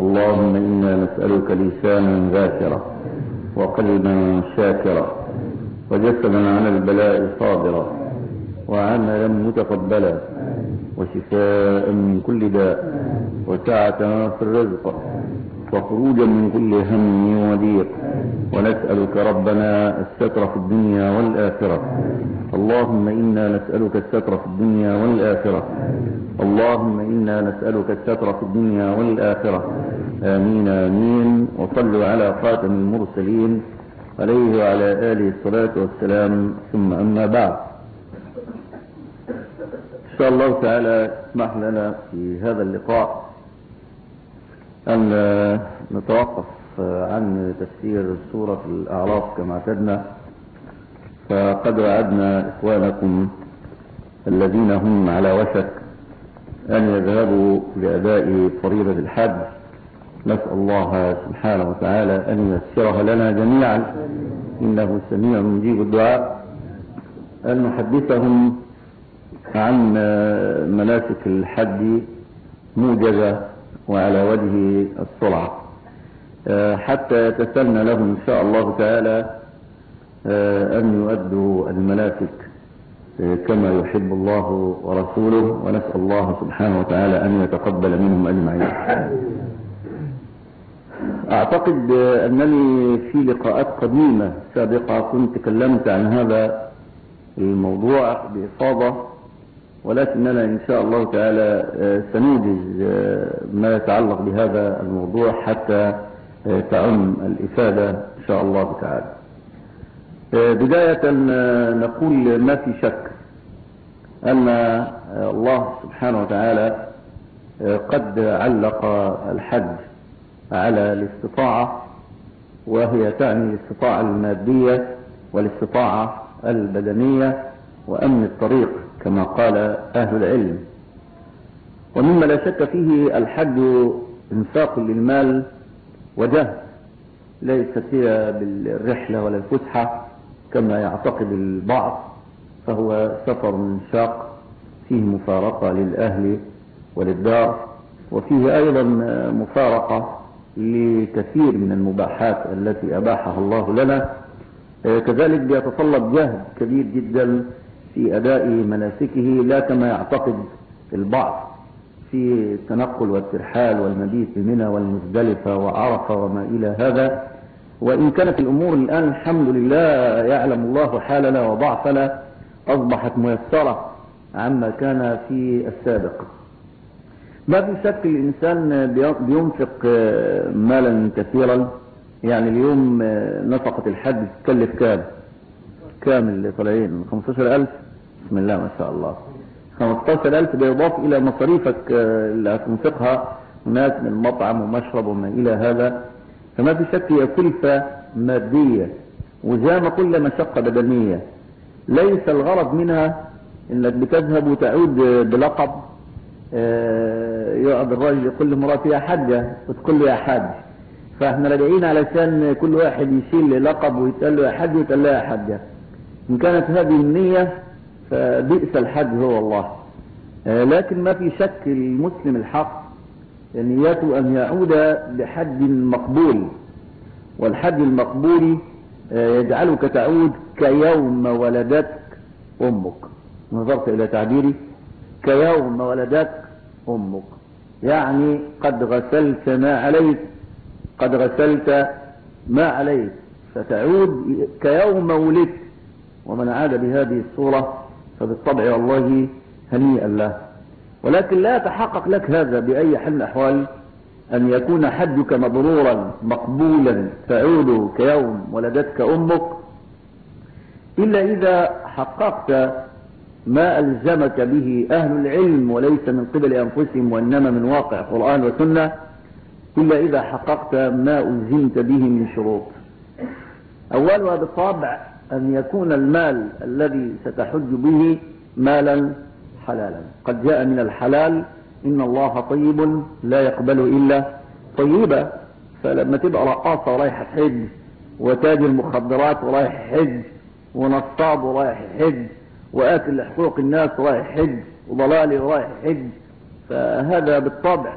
اللهم إنا نسألك لسانا ذاكرا وقلبا شاكرا وجسدا على البلاء صابرا وعملا متقبلا وشفاء من كل داء وسعة في الرزق وخروجا من كل هم وضيق ونسألك ربنا الستر في الدنيا والآخرة اللهم إنا نسألك الستر في الدنيا والآخرة اللهم إنا نسألك الستر في الدنيا والآخرة آمين آمين وصلوا على خاتم المرسلين عليه وعلى آله الصلاة والسلام ثم أما بعد إن شاء الله تعالى اسمح لنا في هذا اللقاء أن نتوقف عن تفسير سورة الأعراف كما اعتدنا فقد وعدنا إخوانكم الذين هم على وشك أن يذهبوا لأداء فريضة الحج نسأل الله سبحانه وتعالى أن يسرها لنا جميعا إنه سميع مجيب الدعاء أن نحدثهم عن مناسك الحج موجزة وعلى وجه السرعة حتى يتسنى لهم إن شاء الله تعالى أن يؤدوا المناسك كما يحب الله ورسوله ونسأل الله سبحانه وتعالى أن يتقبل منهم أجمعين أعتقد أنني في لقاءات قديمة سابقة كنت تكلمت عن هذا الموضوع بإفاضة ولكننا إن شاء الله تعالى سنوجز ما يتعلق بهذا الموضوع حتى تعم الإفادة إن شاء الله تعالى بداية نقول ما في شك أن الله سبحانه وتعالى قد علق الحج على الاستطاعة وهي تعني الاستطاعة المادية والاستطاعة البدنية وأمن الطريق كما قال أهل العلم ومما لا شك فيه الحج انفاق للمال وجهد ليست هي بالرحلة ولا الفسحة كما يعتقد البعض فهو سفر شاق فيه مفارقة للأهل وللدار وفيه أيضا مفارقة لكثير من المباحات التي أباحها الله لنا كذلك بيتطلب جهد كبير جدا في أداء مناسكه لا كما يعتقد البعض في التنقل والترحال والمبيت بمنى والمزدلفة وعرفة وما إلى هذا وإن كانت الأمور الآن الحمد لله يعلم الله حالنا وضعفنا أصبحت ميسرة عما كان في السابق ما في شك الإنسان بينفق مالا كثيرا يعني اليوم نفقة الحج تكلف كام كام اللي طالعين 15000 بسم الله ما شاء الله 15000 ده يضاف إلى مصاريفك اللي هتنفقها هناك من مطعم ومشرب وما إلى هذا فما في شك هي كلفة مادية وزي ما كل مشقة بدنية ليس الغرض منها انك بتذهب وتعود بلقب يقعد الراجل يقول لمراته يا حجة وتقول له يا حاج فاحنا راجعين علشان كل واحد يشيل لقب ويتقال له يا حج ويتقال له يا حجة ان كانت هذه النية فبئس الحج هو الله لكن ما في شك المسلم الحق نيته أن يعود بحج مقبول والحج المقبول يجعلك تعود كيوم ولدتك أمك نظرت إلى تعبيري كيوم ولدتك أمك يعني قد غسلت ما عليك قد غسلت ما عليك فتعود كيوم ولدت ومن عاد بهذه الصورة فبالطبع والله هنيئا له ولكن لا يتحقق لك هذا بأي حال من الأحوال أن يكون حجك مبرورا مقبولا تعود كيوم ولدتك أمك إلا إذا حققت ما ألزمك به أهل العلم وليس من قبل أنفسهم وإنما من واقع قرآن وسنة إلا إذا حققت ما ألزمت به من شروط أولها بالطبع أن يكون المال الذي ستحج به مالا حلالا قد جاء من الحلال إن الله طيب لا يقبل إلا طيبا فلما تبقى رقاصة ورايحة حج وتاجر مخدرات ورايح حج ونصاب ورايح حج وآكل حقوق الناس ورايح حج وضلالي ورايح حج فهذا بالطبع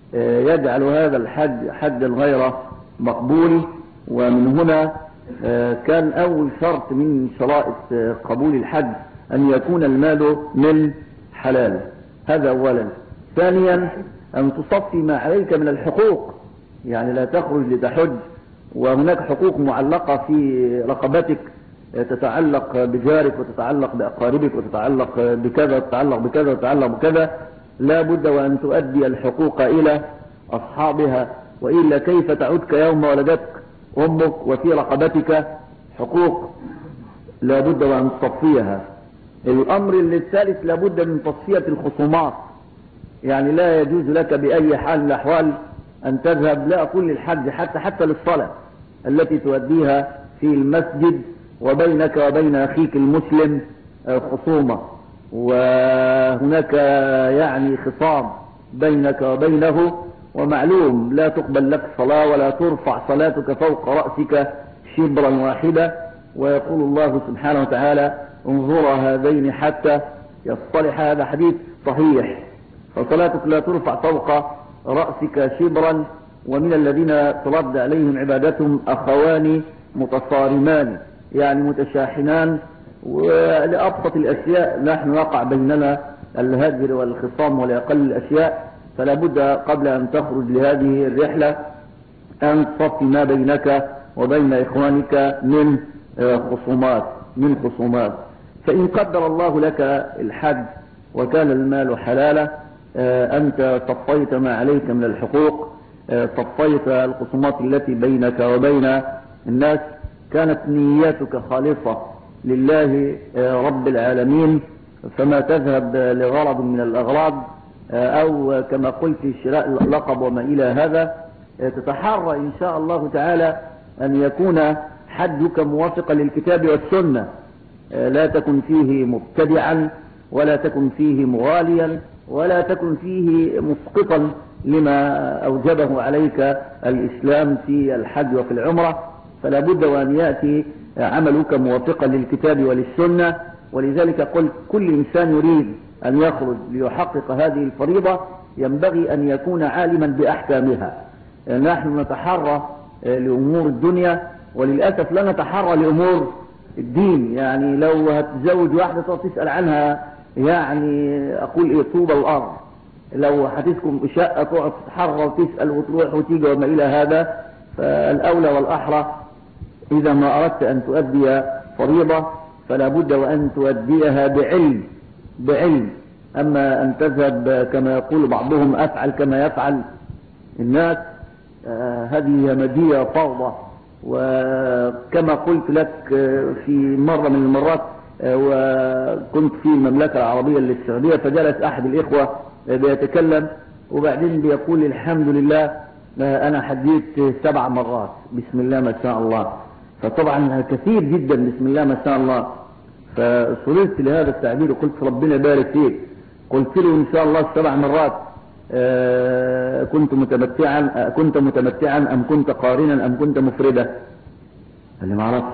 يجعل هذا الحج حجا غير مقبول ومن هنا كان أول شرط من شرائط قبول الحج أن يكون المال من حلال هذا أولا ثانيا أن تصفي ما عليك من الحقوق يعني لا تخرج لتحج وهناك حقوق معلقة في رقبتك تتعلق بجارك وتتعلق بأقاربك وتتعلق بكذا وتتعلق بكذا وتتعلق بكذا لا بد وأن تؤدي الحقوق إلى أصحابها وإلا كيف تعودك يوم ولدتك أمك وفي رقبتك حقوق لا بد وأن تصفيها الأمر الثالث لا بد من تصفية الخصومات يعني لا يجوز لك بأي حال من الأحوال أن تذهب لا أقول للحج حتى حتى للصلاة التي تؤديها في المسجد وبينك وبين أخيك المسلم خصومة وهناك يعني خصام بينك وبينه ومعلوم لا تقبل لك صلاة ولا ترفع صلاتك فوق رأسك شبرا واحدا ويقول الله سبحانه وتعالى انظر هذين حتى يصطلح هذا حديث صحيح فصلاتك لا ترفع فوق رأسك شبرا ومن الذين ترد عليهم عبادتهم أخوان متصارمان يعني متشاحنان ولأبسط الأشياء نحن وقع بيننا الهجر والخصام ولأقل الأشياء فلا بد قبل أن تخرج لهذه الرحلة أن تصفي ما بينك وبين إخوانك من خصومات من خصومات فإن قدر الله لك الحج وكان المال حلالا أنت صفيت ما عليك من الحقوق صفيت الخصومات التي بينك وبين الناس كانت نيتك خالصة لله رب العالمين فما تذهب لغرض من الأغراض أو كما قلت شراء اللقب وما إلى هذا تتحرى إن شاء الله تعالى أن يكون حجك موافقا للكتاب والسنة لا تكن فيه مبتدعا ولا تكن فيه مغاليا ولا تكن فيه مسقطا لما أوجبه عليك الإسلام في الحج وفي العمرة فلا بد وأن يأتي عملك موافقا للكتاب وللسنة ولذلك قلت كل إنسان يريد أن يخرج ليحقق هذه الفريضة ينبغي أن يكون عالما بأحكامها نحن نتحرى لأمور الدنيا وللأسف لا نتحرى لأمور الدين يعني لو هتزوج واحدة تسأل عنها يعني أقول إيه طوب الأرض لو هتسكن شقة تقعد تتحرى وتسأل وتروح وتيجي وما إلى هذا فالأولى والأحرى إذا ما أردت أن تؤدي فريضة فلا بد وأن تؤديها بعلم بعلم أما أن تذهب كما يقول بعضهم أفعل كما يفعل الناس آه هذه مدية فوضى وكما قلت لك في مرة من المرات آه وكنت في المملكة العربية السعودية فجلس أحد الإخوة بيتكلم وبعدين بيقول الحمد لله آه أنا حديت سبع مرات بسم الله ما شاء الله فطبعا كثير جدا بسم الله ما شاء الله فصررت لهذا التعبير وقلت ربنا يبارك فيك قلت له ان شاء الله سبع مرات آه كنت متمتعا آه كنت متمتعا ام كنت قارنا ام كنت مفردا قال لي ما اعرفش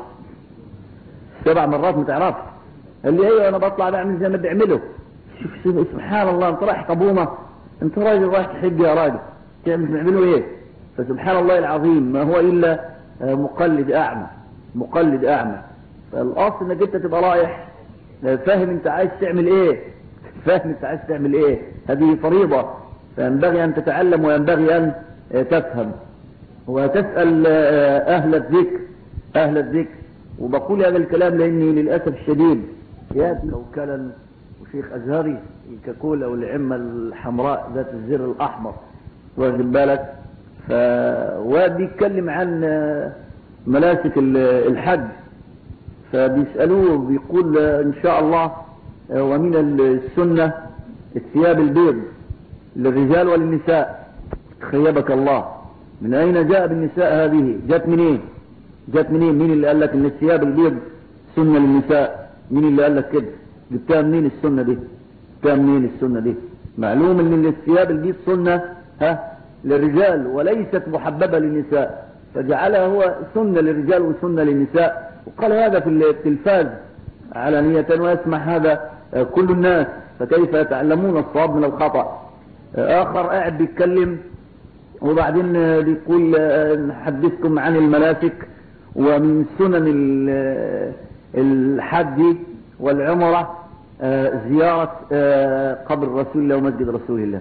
سبع مرات ما تعرفش قال لي ايوه انا بطلع بعمل زي ما بيعملوا شوف سبحان الله انت رايح قبومه انت راجل رايح تحج يا راجل تعمل بيعملوا ايه فسبحان الله العظيم ما هو الا آه مقلد اعمى مقلد اعمى فالاصل انك انت تبقى رايح فاهم انت عايز تعمل ايه فاهم انت عايز تعمل ايه هذه فريضة فينبغي ان تتعلم وينبغي ان تفهم وتسأل اهل الذكر اهل الذكر وبقول هذا الكلام لاني للأسف الشديد ياتي كوكلا وشيخ ازهري الكاكولا والعمة الحمراء ذات الزر الاحمر واخد بالك فبيتكلم عن مناسك الحج فبيسألوه بيقول إن شاء الله ومن السنة الثياب البيض للرجال وللنساء خيبك الله من أين جاء بالنساء هذه جت منين جت منين مين اللي قال لك ان الثياب البيض سنة للنساء مين اللي قال لك كده جبتها منين السنة دي جبتها منين السنة دي معلوم ان الثياب البيض سنة ها للرجال وليست محببة للنساء فجعلها هو سنة للرجال وسنة للنساء وقال هذا في التلفاز علانية ويسمع هذا كل الناس فكيف يتعلمون الصواب من الخطأ آخر قاعد بيتكلم وبعدين بيقول نحدثكم عن المناسك ومن سنن الحج والعمرة زيارة قبر رسول الله ومسجد رسول الله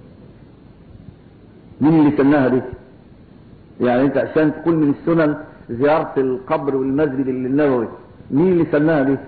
مين اللي سناها دي يعني انت عشان تقول من السنن زيارة القبر والمسجد النبوي مين اللي سناها دي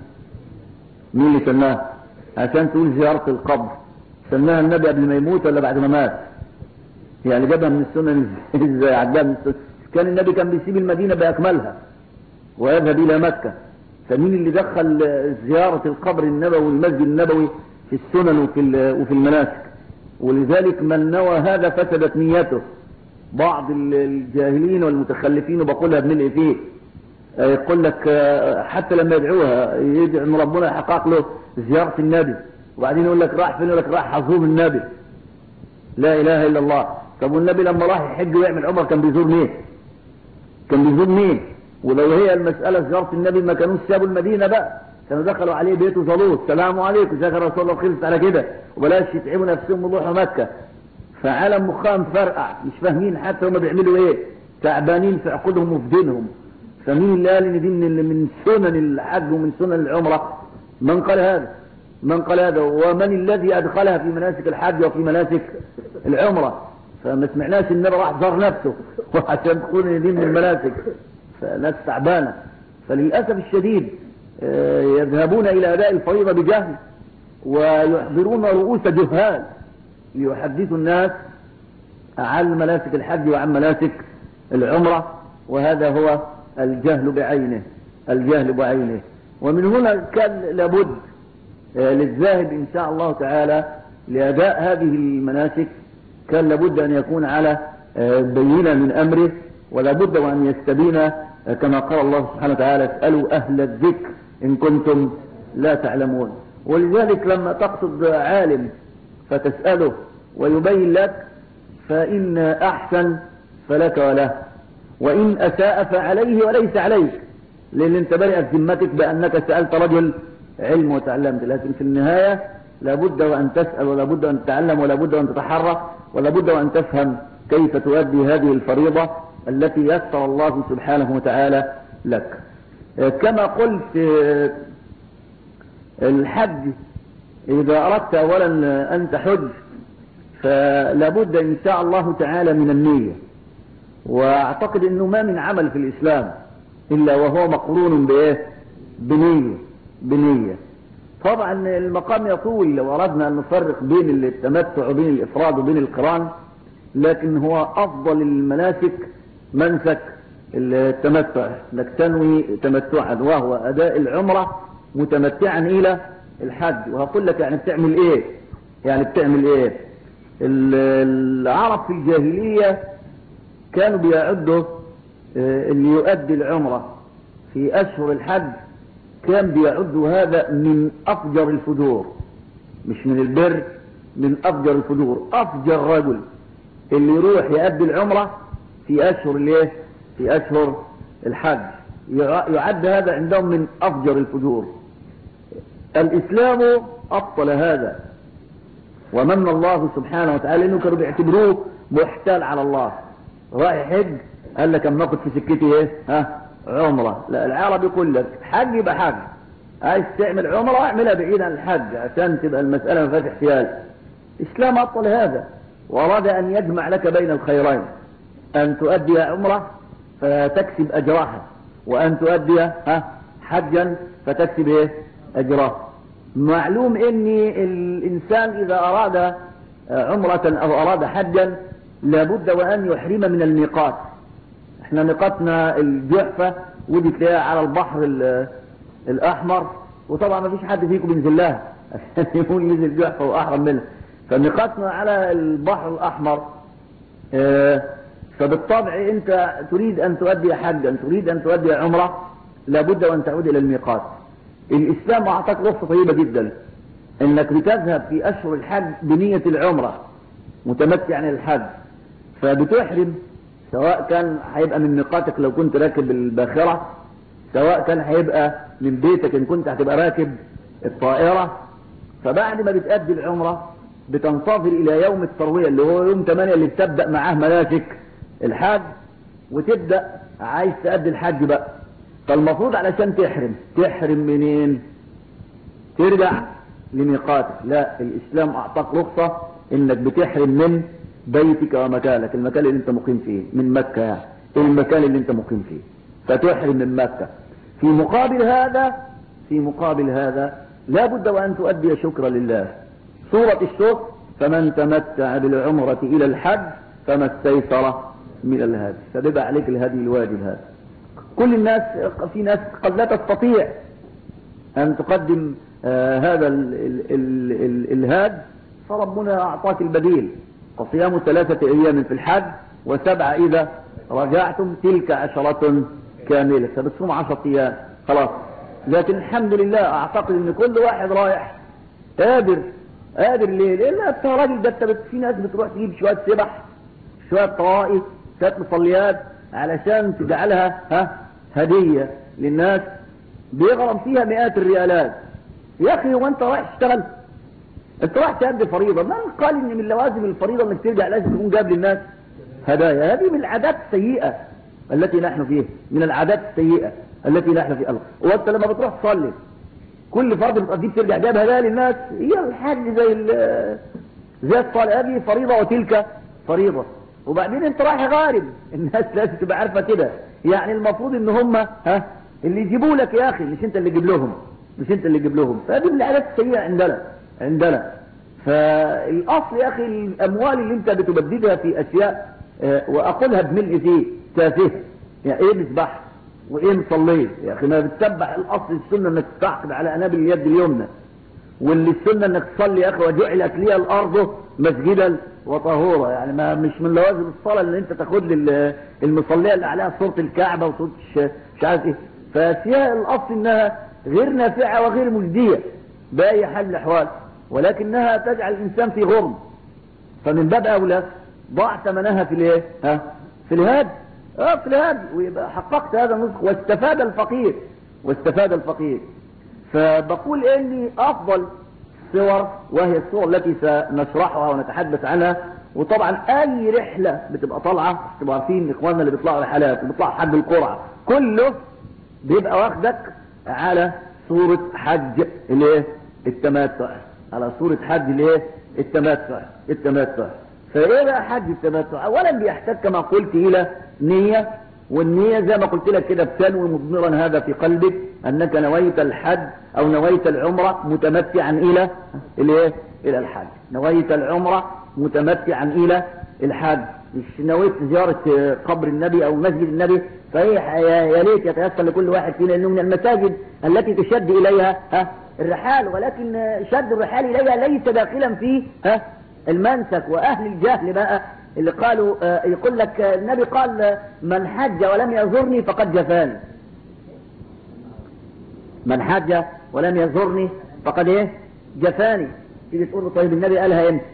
مين اللي سناها عشان تقول زيارة القبر سناها النبي قبل ما يموت ولا بعد ما مات يعني جابها من السنن ازاي عدها من السنن كان النبي كان بيسيب المدينة بأكملها ويذهب إلى مكة فمين اللي دخل زيارة القبر النبوي والمسجد النبوي في السنن وفي وفي المناسك ولذلك من نوى هذا فسدت نيته بعض الجاهلين والمتخلفين وبقولها بملء فيه يقول لك حتى لما يدعوها يدعو ان ربنا يحقق له زيارة النبي وبعدين يقول لك راح فين يقول لك راح حظوظ النبي لا اله الا الله طب والنبي لما راح يحج ويعمل عمره كان بيزور مين كان بيزور مين ولو هي المسألة زيارة النبي ما كانوش سابوا المدينة بقى كانوا دخلوا عليه بيته صلوه السلام عليكم شكر رسول الله خلصت على كده وبلاش يتعبوا نفسهم ويروحوا مكة فعالم مخام فرقع مش فاهمين حتى هم بيعملوا ايه تعبانين في عقودهم وفي دينهم فمين اللي قال ان دي من من سنن الحج ومن سنن العمرة من قال هذا من قال هذا ومن الذي ادخلها في مناسك الحج وفي مناسك العمرة فما سمعناش النبي راح زار نفسه وعشان تكون ان دي من المناسك فناس تعبانة فللأسف الشديد يذهبون إلى أداء الفريضة بجهل ويحضرون رؤوس جهال ليحدثوا الناس عن مناسك الحج وعن مناسك العمرة وهذا هو الجهل بعينه الجهل بعينه ومن هنا كان لابد للذاهب إن شاء الله تعالى لأداء هذه المناسك كان لابد أن يكون على بينة من أمره ولا بد وأن يستبين كما قال الله سبحانه وتعالى اسألوا أهل الذكر إن كنتم لا تعلمون ولذلك لما تقصد عالم فتسأله ويبين لك فإن أحسن فلك وله وإن أساء فعليه وليس عليك لأن انت برئت ذمتك بأنك سألت رجل علم وتعلمت لكن في النهاية لابد وأن تسأل ولابد وأن تتعلم ولابد وأن تتحرى ولابد وأن تفهم كيف تؤدي هذه الفريضة التي يسر الله سبحانه وتعالى لك كما قلت الحج إذا أردت أولا أن تحج فلابد إن شاء الله تعالى من النية وأعتقد أنه ما من عمل في الإسلام إلا وهو مقرون بإيه بنية بنية طبعا المقام يطول لو أردنا أن نفرق بين التمتع وبين الإفراد وبين القران لكن هو أفضل المناسك منسك التمتع انك تنوي تمتعا وهو اداء العمرة متمتعا الى الحج وهقول لك يعني بتعمل ايه يعني بتعمل ايه العرب في الجاهلية كانوا بيعدوا اللي يؤدي العمرة في اشهر الحج كان بيعدوا هذا من افجر الفجور مش من البر من افجر الفجور افجر رجل اللي يروح يؤدي العمرة في أشهر الايه في أشهر الحج يعد هذا عندهم من أفجر الفجور الإسلام أبطل هذا ومن الله سبحانه وتعالى إنه كانوا بيعتبروه محتال على الله رايح حج قال لك اما اخد في سكتي ايه ها عمرة لا العرب يقول لك حج يبقى حج عايز تعمل عمرة اعملها بعيد عن الحج عشان تبقى المسألة ما فيهاش احتيال الإسلام أبطل هذا وأراد أن يجمع لك بين الخيرين أن تؤدي عمرة فتكسب أجرها وأن تؤدي ها حجا فتكسب إيه أجرها معلوم أن الإنسان إذا أراد عمرة أو أراد حجا لابد وأن يحرم من الميقات احنا ميقاتنا الجحفة ودي تلاقيها على البحر الأحمر وطبعا ما فيش حد فيكم بينزل لها عشان يكون ينزل جحفة وأحرم منها فميقاتنا على البحر الأحمر اه فبالطبع انت تريد ان تؤدي حجا تريد ان تؤدي عمرة لابد وان تعود الى الميقات الاسلام اعطاك رخصة طيبة جدا انك بتذهب في اشهر الحج بنية العمرة متمتعا للحج فبتحرم سواء كان هيبقى من ميقاتك لو كنت راكب الباخرة سواء كان هيبقى من بيتك ان كنت هتبقى راكب الطائرة فبعد ما بتأدي العمرة بتنتظر الى يوم التروية اللي هو يوم 8 اللي بتبدأ معاه مناسك الحج وتبدأ عايز تأدي الحج بقى فالمفروض علشان تحرم تحرم منين ترجع لميقاتك لا الاسلام اعطاك رخصة انك بتحرم من بيتك ومكانك المكان اللي انت مقيم فيه من مكة يعني المكان اللي انت مقيم فيه فتحرم من مكة في مقابل هذا في مقابل هذا لا بد وان تؤدي شكرا لله سورة الشكر فمن تمتع بالعمرة الى الحج فما استيسر من الهدي فبيبقى عليك الهدي الواجب هذا كل الناس في ناس قد لا تستطيع ان تقدم آه هذا ال ال ال ال الهاد فربنا اعطاك البديل وصيام ثلاثة ايام في الحج وسبعة اذا رجعتم تلك عشرة كاملة فبتصوم عشرة ايام خلاص لكن الحمد لله اعتقد ان كل واحد رايح قادر قادر ليه لان انت راجل ده انت في ناس بتروح تجيب شوية سبح شوية طوائف شوية مصليات علشان تجعلها ها هدية للناس بيغرم فيها مئات الريالات يا اخي هو انت رايح تشتغل انت رايح تأدي فريضة من قال ان من لوازم الفريضة انك ترجع لازم تكون جاب للناس هدايا هذه من العادات السيئة التي نحن فيها من العادات السيئة التي نحن فيها وانت لما بتروح تصلي كل فرض بتقضيه بترجع جاب هدايا للناس هي الحج زي زي الصلاة هذه فريضة وتلك فريضة وبعدين انت رايح غارب الناس لازم تبقى عارفة كده يعني المفروض ان هم ها اللي يجيبوا لك يا اخي مش انت اللي تجيب لهم مش انت اللي تجيب لهم فهذه من العادات السيئة عندنا عندنا فالاصل يا اخي الاموال اللي انت بتبددها في اشياء اه واقولها بملء فيه تافهه يعني ايه مسبح وايه مصليه يا اخي ما بتتبع الاصل السنه انك تعقد على انابل اليد اليمنى واللي السنه انك تصلي يا اخي وجعلت لي الارض مسجدا وطهورا يعني ما مش من لوازم الصلاه اللي انت تاخد لي المصليه اللي عليها صوره الكعبه وصوره مش عارف ايه فاشياء الاصل انها غير نافعه وغير مجديه باي حال من الاحوال ولكنها تجعل الانسان في غرم فمن باب اولى ضاع ثمنها في الايه ها في الهاد اه في الهاد ويبقى حققت هذا النسخ واستفاد الفقير واستفاد الفقير فبقول اني افضل الصور وهي الصور التي سنشرحها ونتحدث عنها وطبعا اي رحلة بتبقى طالعة تبقى عارفين اخواننا اللي بيطلعوا رحلات وبيطلعوا حج القرعة كله بيبقى واخدك على صورة حج الايه التمتع على صورة حج الايه التمتع التمتع فايه بقى حج التمتع اولا بيحتاج كما قلت الى نية والنية زي ما قلت لك كده بتنوي مضمرا هذا في قلبك انك نويت الحج او نويت العمرة متمتعا الى الايه الى الحج نويت العمرة متمتعا الى الحج مش نويت زيارة قبر النبي او مسجد النبي فهي يا ليت يتيسر لكل واحد فينا انه من المساجد التي تشد اليها ها الرحال ولكن شد الرحال اليها ليس داخلا في ها المنسك واهل الجهل بقى اللي قالوا آه يقول لك النبي قال من حج ولم يزرني فقد جفاني من حج ولم يزرني فقد ايه جفاني تيجي تقول له طيب النبي قالها امتى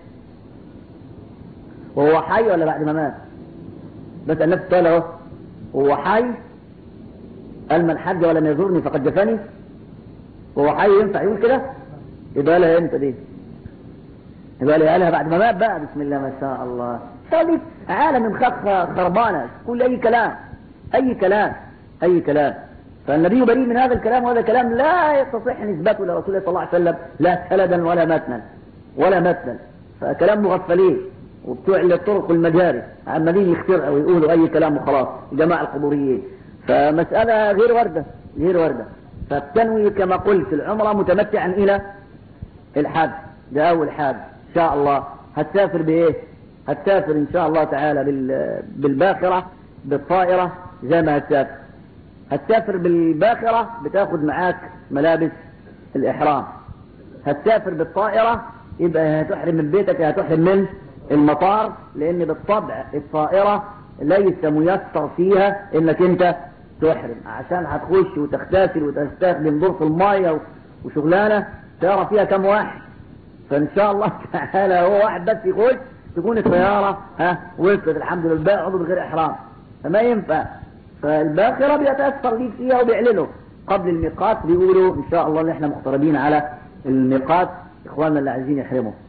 وهو حي ولا بعد ما مات بس النفس قال اهو هو حي قال من حج ولم يزرني فقد جفاني وهو حي ينفع يقول كده يبقى لها امتى دي يبقى لها قالها بعد ما مات بقى بسم الله ما شاء الله ثالث عالم مخخ خربانة كل أي كلام أي كلام أي كلام فالنبي بريء من هذا الكلام وهذا كلام لا يستطيع نسبته لرسول الله صلى الله عليه وسلم لا سلدا ولا متنا ولا متنا فكلام مغفلين وبتوع الطرق والمجاري عمالين يخترعوا ويقولوا أي كلام وخلاص جماعة القبوريين فمسألة غير وردة غير وردة فالتنوي كما قلت العمرة متمتعا إلى الحج ده أول حاجة إن شاء الله هتسافر بإيه هتسافر ان شاء الله تعالى بالباخرة بالطائرة زي ما هتسافر هتسافر بالباخرة بتاخد معاك ملابس الاحرام هتسافر بالطائرة يبقى هتحرم من بيتك هتحرم من المطار لان بالطبع الطائرة ليس ميسر فيها انك انت تحرم عشان هتخش وتغتسل وتستخدم ظرف المية وشغلانة ترى فيها كم واحد فان شاء الله تعالى هو واحد بس يخش تكون الطيارة ها وصلت الحمد لله عضو بغير احرام فما ينفع فالباخرة بيتأثر ليك فيها وبيعلنوا قبل الميقات بيقولوا ان شاء الله ان احنا مقتربين على الميقات اخواننا اللي عايزين يحرموا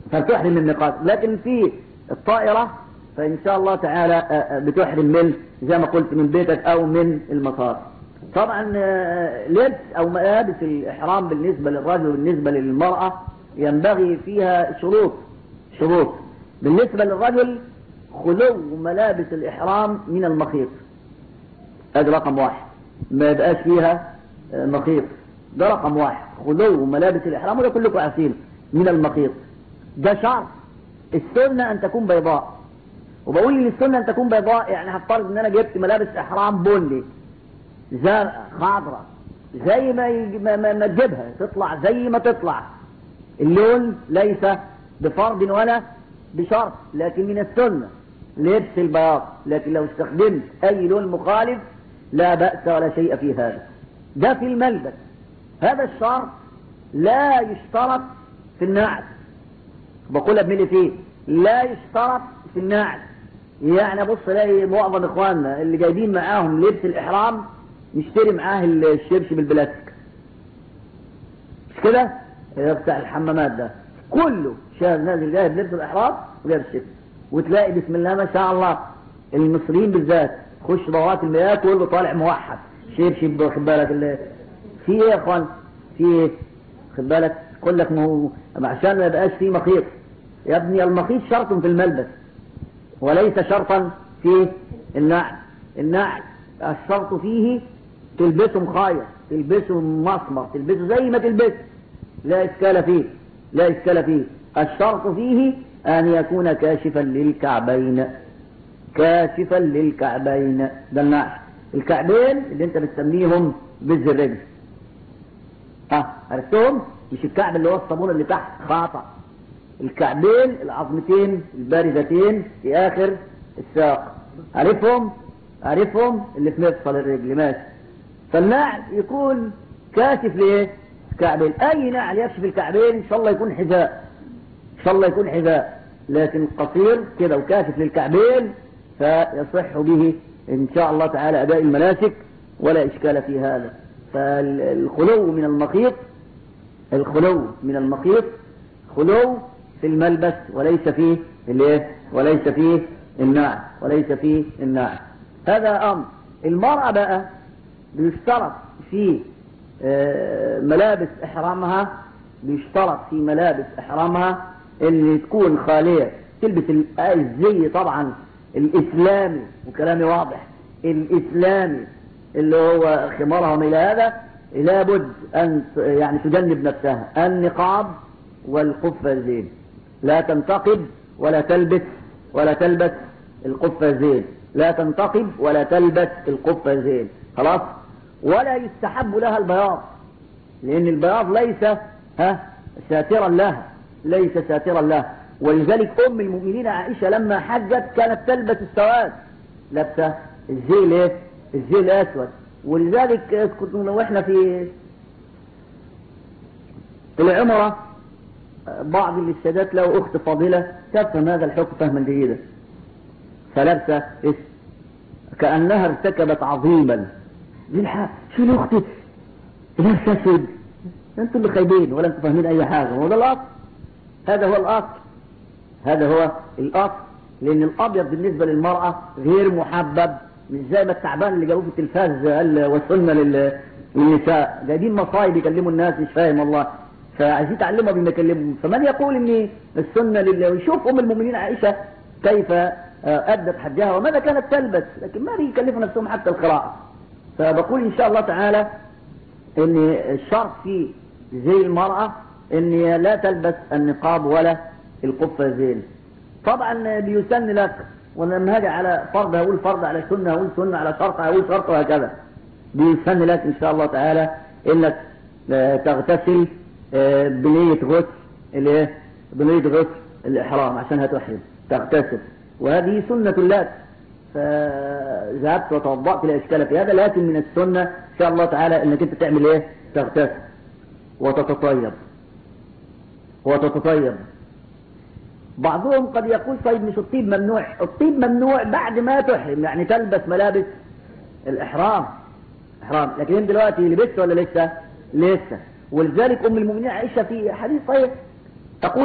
فتحرم من ميقات لكن في الطائرة فإن شاء الله تعالى آه، آه، بتحرم من زي ما قلت من بيتك أو من المطار طبعا آه، لبس أو ملابس الإحرام بالنسبة للرجل وبالنسبة للمرأة ينبغي فيها شروط شروط بالنسبة للرجل خلو ملابس الإحرام من المخيط هذا رقم واحد ما يبقاش فيها آه، مخيط ده رقم واحد خلو ملابس الإحرام وده كلكم عارفين من المخيط ده شرط السنة أن تكون بيضاء وبقول ان السنة أن تكون بيضاء يعني هفترض أن أنا جبت ملابس إحرام بني زرقاء خضراء زي ما, يج- ما, ما, ما تجيبها تطلع زي ما تطلع اللون ليس بفرض ولا بشرط لكن من السنة لبس البياض لكن لو استخدمت أي لون مخالف لا بأس ولا شيء في هذا ده في الملبس هذا الشرط لا يشترط في النعل بقول ابن فيه لا يشترط في النعل يعني بص الاقي معظم اخواننا اللي جايبين معاهم لبس الاحرام نشتري معاه الشبشب البلاستيك مش كده اللي بتاع الحمامات ده كله شاف نازل جايب لبس الاحرام وجايب الشبشب وتلاقي بسم الله ما شاء الله المصريين بالذات خش ضوات المياه كله طالع موحد شبشب واخد بالك ال- في ايه يا اخوان في ايه خد بالك يقول لك ما هو عشان ما يبقاش فيه مخيط يا ابني المخيط شرط في الملبس وليس شرطا في النعل النعل الشرط فيه تلبسه مخايط تلبسه مسمر تلبسه زي ما تلبسه لا إشكال فيه لا إشكال فيه الشرط فيه أن يكون كاشفا للكعبين كاشفا للكعبين ده النعل الكعبين اللي انت بتسميهم بز الرجل ها عرفتهم مش الكعب اللي هو الصابون اللي تحت خاطأ الكعبين العظمتين البارزتين في اخر الساق عارفهم عارفهم اللي في مفصل الرجل ماشي فالنعل يكون كاشف لايه كعبين اي نعل يكشف الكعبين ان شاء الله يكون حذاء ان شاء الله يكون حذاء لكن قصير كده وكاشف للكعبين فيصح به ان شاء الله تعالى اداء المناسك ولا اشكال في هذا فالخلو من المخيط الخلو من المخيط خلو في الملبس وليس فيه الايه وليس فيه النعل وليس فيه النعل هذا امر المرأة بقى بيشترط في آه، ملابس احرامها بيشترط في ملابس احرامها ان تكون خالية تلبس ال- الزي طبعا الاسلامي وكلامي واضح الاسلامي اللي هو خمارها وما الى هذا لابد ان ت- يعني تجنب نفسها النقاب والقفازين لا تنتقب ولا تلبس ولا تلبس القفازين لا تنتقب ولا تلبس القفازين خلاص ولا يستحب لها البياض لان البياض ليس ها ساترا لها ليس ساترا لها ولذلك ام المؤمنين عائشه لما حجت كانت تلبس السواد لابسه الزي الايه الزي الاسود ولذلك كنت واحنا في العمره بعض السادات له اخت فاضله تفهم هذا الحكم فهما جيدا فلابسه اسم كانها ارتكبت عظيما للحق شو الاخت لابسه اسود انتوا اللي خايبين ولا انتوا فاهمين اي حاجه هو ده الاصل هذا هو الاصل هذا هو الاصل لان الابيض بالنسبه للمراه غير محبب مش زي ما التعبان اللي جابوه في التلفاز قال والسنه لل- للنساء جايبين مصايب يكلموا الناس مش فاهم والله فعايزين يتعلموا قبل ما يكلمهم فمن يقول ان السنه لله ويشوف ام المؤمنين عائشه كيف آه، ادت حجها وماذا كانت تلبس لكن ما بيكلفوا نفسهم حتى القراءه فبقول ان شاء الله تعالى ان الشرط في زي المرأة ان هي لا تلبس النقاب ولا القفازين طبعا بيسن لك ولما هاجي على فرض هقول فرض على سنة هقول سنة على شرط هقول شرط وهكذا بيسن لك ان شاء الله تعالى انك آه، تغتسل آه، بنية غسل الايه بنية غسل الاحرام عشان هتحرم تغتسل وهذه سنة لك فذهبت وتوضأت لا إشكال في هذا لكن من السنة إن شاء الله تعالى إنك أنت تعمل إيه تغتسل وتتطيب وتتطيب بعضهم قد يقول طيب مش الطيب ممنوع الطيب ممنوع بعد ما تحرم يعني تلبس ملابس الإحرام إحرام لكن انت دلوقتي لبست ولا لسه لسه ولذلك أم المؤمنين عائشة في حديث صحيح تقول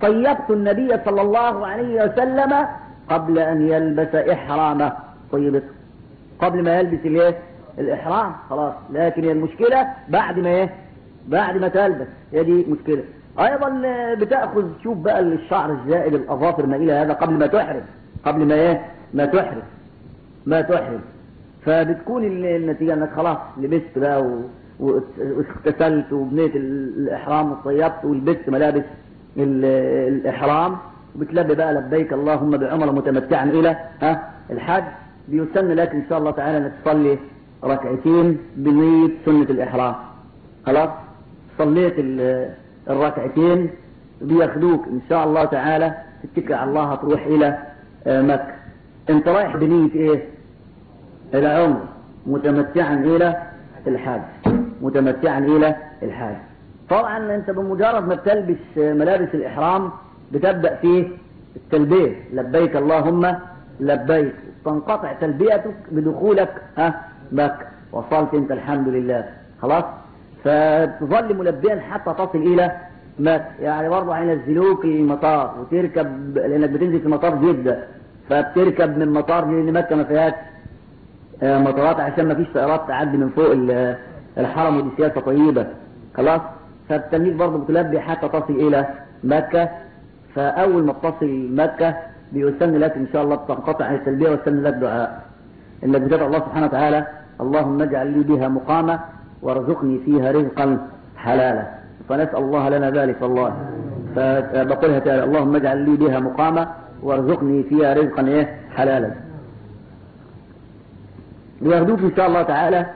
طيبت النبي صلى الله عليه وسلم قبل أن يلبس إحرامه طيبته قبل ما يلبس الايه الإحرام خلاص لكن هي المشكلة بعد ما ايه بعد ما تلبس هي دي مشكلة أيضا بتأخذ شوف بقى الشعر الزائد الأظافر ما إلى هذا قبل ما تحرم قبل ما ايه ما تحرم ما تحرم فبتكون النتيجة انك خلاص لبست بقى و... واغتسلت وبنيت الإحرام وطيبت ولبست ملابس الإحرام وبتلبي بقى لبيك اللهم بعمر متمتعا إلى ها الحج بيسن لك إن شاء الله تعالى أنك تصلي ركعتين بنية سنة الإحرام خلاص صليت الركعتين بياخدوك إن شاء الله تعالى تتكل على الله هتروح إلى مكة أنت رايح بنية إيه العمر متمتعا إلى الحج متمتعا إلى الحج طبعا أنت بمجرد ما بتلبس ملابس الإحرام بتبدأ فيه التلبية لبيك اللهم لبيك تنقطع تلبيتك بدخولك ها مكة وصلت انت الحمد لله خلاص فتظل ملبيا حتى تصل الى مكة يعني برضه هينزلوك المطار وتركب لانك بتنزل في مطار جدة فبتركب من مطار لان مكة ما فيهاش مطارات عشان ما فيش طيارات تعدي من فوق الحرم ودي سياسة طيبة خلاص فالتلميذ برضه بتلبي حتى تصل الى مكة فاول ما بتصل مكة بيسن لك ان شاء الله تنقطع عن التلبيه ويسن لك دعاء انك بتدعو الله سبحانه وتعالى اللهم اجعل لي بها مقامه وارزقني فيها رزقا حلالا فنسال الله لنا ذلك والله فبقولها تعالى اللهم اجعل لي بها مقامه وارزقني فيها رزقا ايه حلالا بياخدوك ان شاء الله تعالى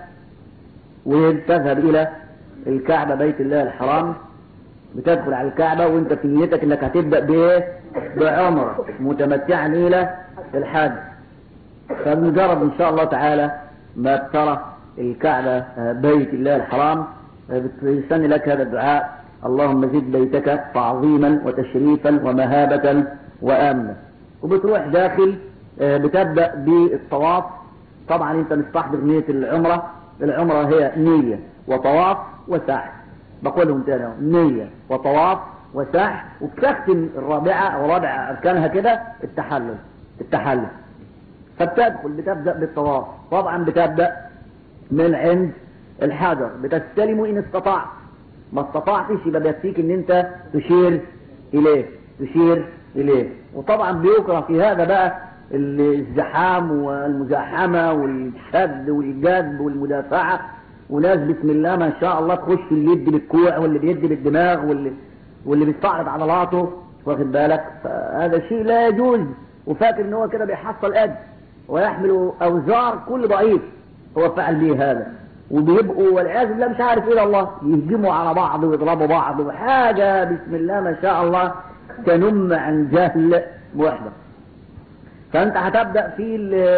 وتذهب الى الكعبه بيت الله الحرام بتدخل على الكعبه وانت في نيتك انك هتبدا بايه بعمرة متمتعا إلى الحج فبمجرد إن شاء الله تعالى ما ترى الكعبة بيت الله الحرام بتسن لك هذا الدعاء اللهم زد بيتك تعظيما وتشريفا ومهابة وآمنا وبتروح داخل بتبدأ بالطواف طبعا انت مستحضر نية العمرة العمرة هي نية وطواف وسعي بقولهم تاني نية وطواف وسعي وبتختم الرابعة أو رابع أركانها كده التحلل التحلل فبتدخل بتبدأ بالطواف طبعا بتبدأ من عند الحجر بتستلم إن استطعت ما استطعتش يبقى بيكفيك إن أنت تشير إليه تشير إليه وطبعا بيكره في هذا بقى الزحام والمزاحمة والشد والجذب والمدافعة وناس بسم الله ما شاء الله تخش اللي يدي بالكوع واللي بيدي بالدماغ واللي واللي بيستعرض عضلاته واخد بالك هذا شيء لا يجوز وفاكر ان هو كده بيحصل اجر ويحمل اوزار كل ضعيف هو فعل به هذا وبيبقوا والعياذ بالله مش عارف ايه الله يهجموا على بعض ويضربوا بعض وحاجه بسم الله ما شاء الله تنم عن جهل وحده فانت هتبدا في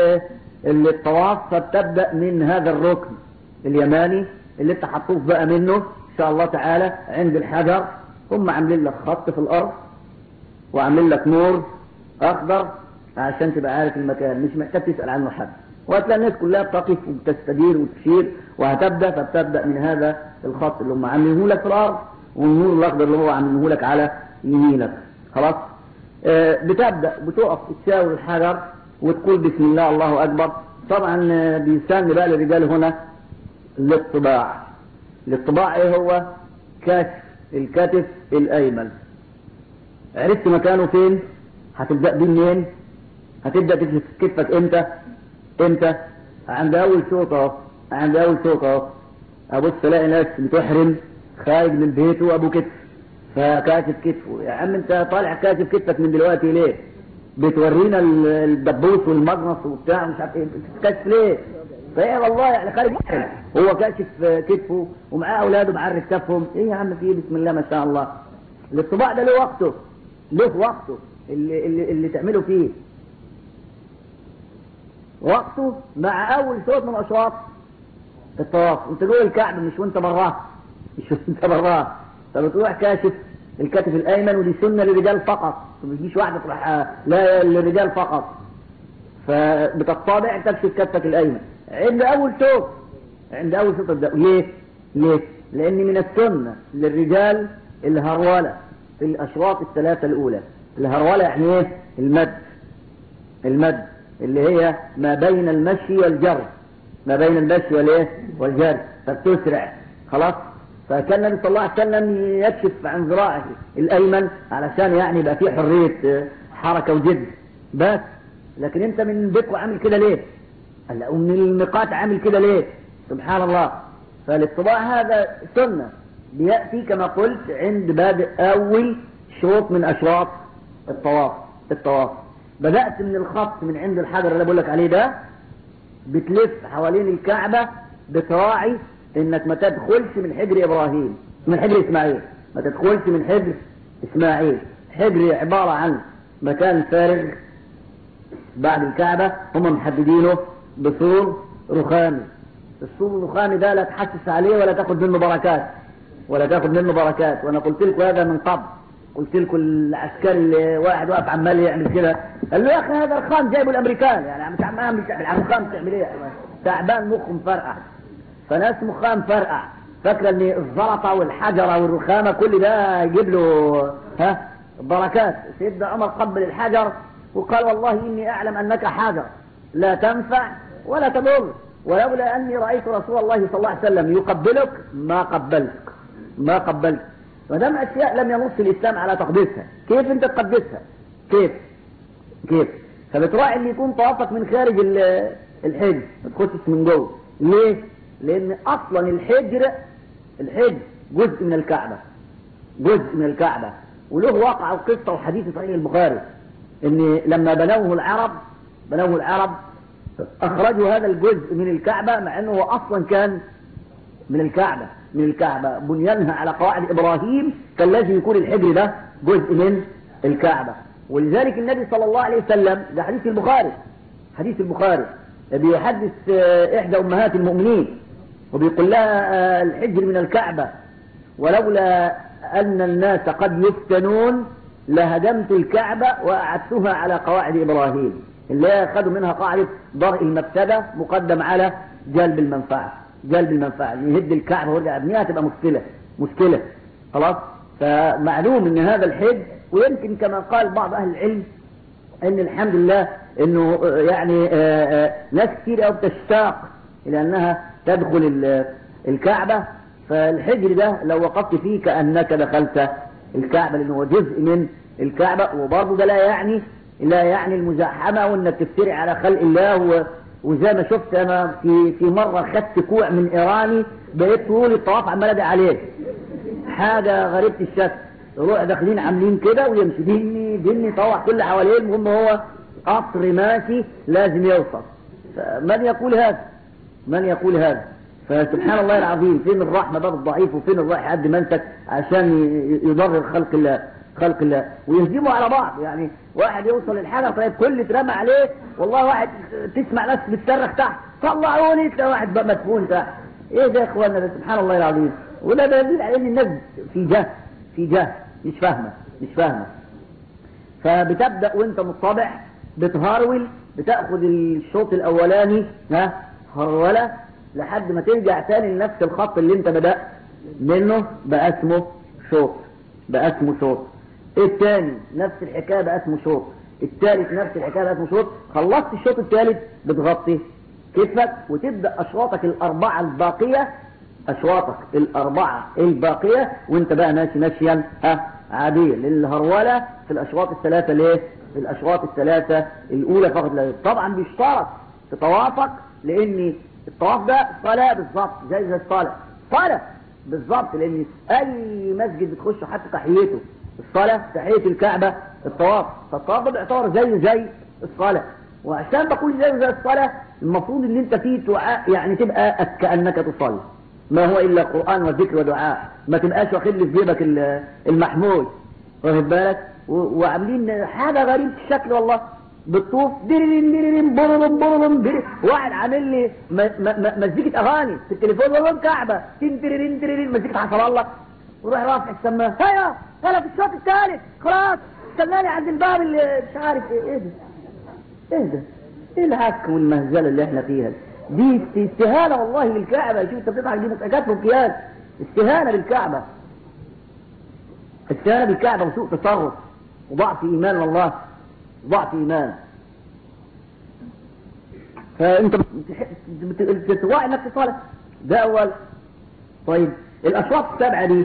الطواف فبتبدا من هذا الركن اليماني اللي انت هتطوف بقى منه ان شاء الله تعالى عند الحجر هم عاملين لك خط في الارض وعاملين لك نور اخضر عشان تبقى عارف المكان مش محتاج تسال عنه حد وهتلاقي الناس كلها بتقف وبتستدير وتشير وهتبدا فبتبدا من هذا الخط اللي هم عاملينه لك في الارض والنور الاخضر اللي هو عاملينه لك على يمينك خلاص آه بتبدا بتقف تشاور الحجر وتقول بسم الله الله اكبر طبعا بيسن بقى للرجال هنا الاطباع الاطباع ايه هو كشف الكتف الايمن عرفت مكانه فين هتبدا بيه منين هتبدا تكشف كتفك امتى امتى عند اول شوط اهو عند اول شوط اهو ابص الاقي ناس بتحرم خارج من بيته ابو كتف فكاشف كتفه يا عم انت طالع كاشف كتفك من دلوقتي ليه بتورينا الدبوس والمجنص وبتاع مش عارف ايه كاشف ليه فايه والله يعني خارج محرم هو كاشف كتفه ومعاه اولاده معرف كتفهم ايه يا عم في ايه بسم الله ما شاء الله الطباع ده له وقته له وقته اللي, اللي, اللي تعمله فيه وقته مع اول صوت من اشواط الطواف انت جوه الكعب مش وانت براه مش وانت براه فبتروح كاشف الكتف الايمن ودي سنه للرجال فقط ما تجيش واحده تروح لا للرجال فقط فبتطابع تكشف كتفك الايمن عند اول صوت عند اول صوت تبدا ليه؟ ليه؟ لان من السنه للرجال الهروله في الأشواط الثلاثة الأولى الهرولة يعني إيه المد المد اللي هي ما بين المشي والجر ما بين المشي والايه والجر فبتسرع خلاص فكان النبي صلى الله عليه وسلم يكشف عن ذراعه الايمن علشان يعني يبقى فيه حريه حركه وجد بس لكن انت من بيتكم عامل كده ليه؟ قال لا ومن الميقات عامل كده ليه؟ سبحان الله فالاطباع هذا سنه بياتي كما قلت عند بادئ اول شوط من اشواط الطواف الطواف بدات من الخط من عند الحجر اللي بقول لك عليه ده بتلف حوالين الكعبه بتراعي انك ما تدخلش من حجر ابراهيم من حجر اسماعيل ما تدخلش من حجر اسماعيل حجر عباره عن مكان فارغ بعد الكعبه هم محددينه بسور رخامي السور الرخامي ده لا تحسس عليه ولا تاخد منه بركات ولا تاخد منه بركات وانا قلت لكم هذا من قبل قلت لكم العسكري اللي واحد واقف عمال يعمل كده قال له يا اخي هذا رخام جايبه الامريكان يعني مش عمال تعمل على رخام تعمل ايه تعبان مخه مفرقع فناس مخها مفرقع فاكره ان الزلطه والحجره والرخامه كل ده يجيب له ها بركات سيدنا عمر قبل الحجر وقال والله اني اعلم انك حجر لا تنفع ولا تضر ولولا اني رايت رسول الله صلى الله عليه وسلم يقبلك ما قبلتك ما قبلت ما دام اشياء لم ينص الاسلام على تقديسها كيف انت تقدسها كيف كيف فبتراعي ان يكون طوافك من خارج الحجر ما تخشش من جوه ليه لان اصلا الحجر الحجر جزء من الكعبه جزء من الكعبه وله واقع وقصه وحديث صحيح البخاري ان لما بنوه العرب بنوه العرب اخرجوا هذا الجزء من الكعبه مع انه هو اصلا كان من الكعبه من الكعبة بنيانها على قواعد إبراهيم كان لازم يكون الحجر ده جزء من الكعبة ولذلك النبي صلى الله عليه وسلم ده حديث البخاري حديث البخاري بيحدث إحدى أمهات المؤمنين وبيقول لها الحجر من الكعبة ولولا أن الناس قد يفتنون لهدمت الكعبة وأعدتها على قواعد إبراهيم اللي أخذوا منها قاعدة ضرء المفسدة مقدم على جلب المنفعة جلب المنفعة يهد الكعبة ويرجع يبنيها تبقى مشكلة مشكلة خلاص فمعلوم ان هذا الحج ويمكن كما قال بعض اهل العلم ان الحمد لله انه يعني آآ آآ ناس كتير قوي بتشتاق الى انها تدخل الكعبة فالحجر ده لو وقفت فيه كأنك دخلت الكعبة لانه هو جزء من الكعبة وبرضه ده لا يعني لا يعني المزاحمة وانك تفتري على خلق الله و وزي ما شفت انا في في مره خدت كوع من ايراني بقيت طول الطواف عمال ادعي عليه حاجه غريبه الشكل يروح داخلين عاملين كده ويمشي دني دني طوع كل حواليه المهم هو قطر ماشي لازم يوصل من يقول هذا من يقول هذا فسبحان الله العظيم فين الرحمه باب الضعيف وفين الرايح قد منتك عشان يضرر خلق الله خلق الله ويهجموا على بعض يعني واحد يوصل للحاجة طيب كل اترمى عليه والله واحد تسمع ناس بتصرخ تحت طلعوني تلاقي واحد بقى مدفون تحت ايه ده يا اخوانا ده سبحان الله العظيم وده دليل على ان الناس في جهل في جهل مش فاهمه مش فاهمه فبتبدا وانت مطبع بتهرول بتاخذ الشوط الاولاني ها هروله لحد ما ترجع تاني لنفس الخط اللي انت بدات منه بقى اسمه شوط بقى اسمه شوط الثاني نفس الحكايه بقى اسمه شوط الثالث نفس الحكايه بقى اسمه شوط خلصت الشوط الثالث بتغطي كتفك وتبدا اشواطك الاربعه الباقيه اشواطك الاربعه الباقيه وانت بقى ماشي ماشيا ها عاديه للهروله في الاشواط الثلاثه ليه؟ في الاشواط الثلاثه الاولى فقط لا طبعا بيشترط في طوافك لان الطواف ده صلاه بالظبط زي زي الصلاه صلاه بالظبط لان اي مسجد بتخشه حتى تحيته الصلاه تحيه الكعبه الطواف فالطواف ده بيعتبر زيه زي الصلاه وعشان بقول زيه زي الصلاه المفروض ان انت فيه دعاء يعني تبقى كانك تصلي ما هو الا قران وذكر ودعاء ما تبقاش واخد لي في جيبك المحمول واخد بالك وعاملين حاجه غريبه الشكل والله بالطوف ديرين ديرين برلم برلم ديرين واحد عامل لي مزيكة اغاني في التليفون والله كعبة تين تيرين تيرين مزيكة حصل الله وروح رافع السماعة هيا انا في الشوط الثالث خلاص استناني عند الباب اللي مش عارف ايه ايه ده ايه ده ايه العك والمهزلة اللي احنا فيها دي استهانة والله للكعبة شوف انت بتضحك دي مسأكات وكيان استهانة للكعبة الثاني بالكعبة وسوء تصرف وضعف إيمان والله ضعف إيمان فأنت بتتوعي إنك تصالح ده أول طيب الأشواط السبعة دي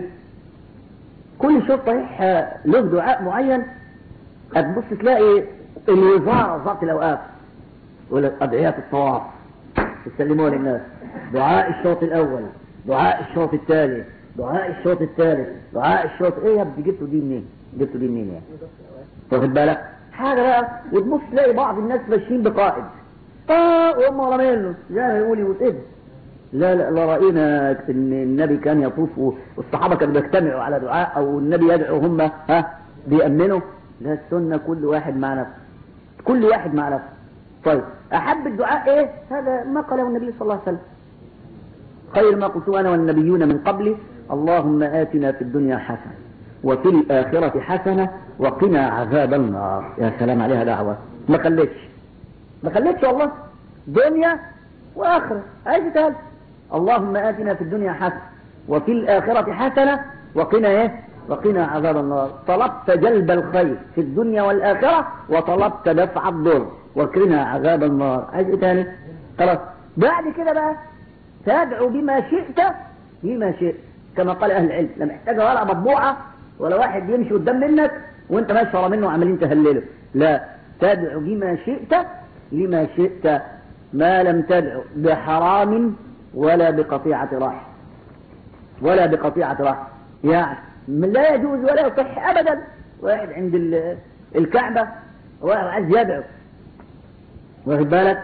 كل شوط صحيح له دعاء معين هتبص تلاقي الوزارة وزارة الأوقاف يقول لك أدعية الطواف تسلموها للناس دعاء الشوط الأول دعاء الشوط الثاني دعاء الشوط الثالث دعاء الشوط ايه يا ابني جبتوا دي منين جبتوا دي منين يعني واخد بالك حاجه بقى وتبص تلاقي بعض الناس ماشيين بقائد اه وهم رامين له زي ما يقول يوسف لا لا لا راينا ان النبي كان يطوف والصحابه كانوا بيجتمعوا على دعاء او النبي يدعو هم ها بيامنوا لا السنه كل واحد مع نفسه كل واحد مع نفسه طيب احب الدعاء ايه هذا ما قاله النبي صلى الله عليه وسلم خير ما قلت انا والنبيون من قبلي اللهم آتنا في الدنيا حسنة وفي الآخرة حسنة وقنا عذاب النار يا سلام عليها دعوة ما خليتش ما خليتش والله دنيا وآخرة عايز تقول اللهم آتنا في الدنيا حسنة وفي الآخرة حسنة وقنا ايه وقنا عذاب النار طلبت جلب الخير في الدنيا والآخرة وطلبت دفع الضر وقنا عذاب النار عايز ايه تاني خلاص بعد كده بقى تدعو بما شئت بما شئت كما قال اهل العلم لا محتاجه ولا مطبوعه ولا واحد يمشي قدام منك وانت ماشي ورا منه وعمالين تهلله لا تدعو بما شئت لما شئت ما لم تدعو بحرام ولا بقطيعة رحم ولا بقطيعة رحم يعني لا يجوز ولا يصح ابدا واحد عند الكعبة واحد عايز يدعو واخد بالك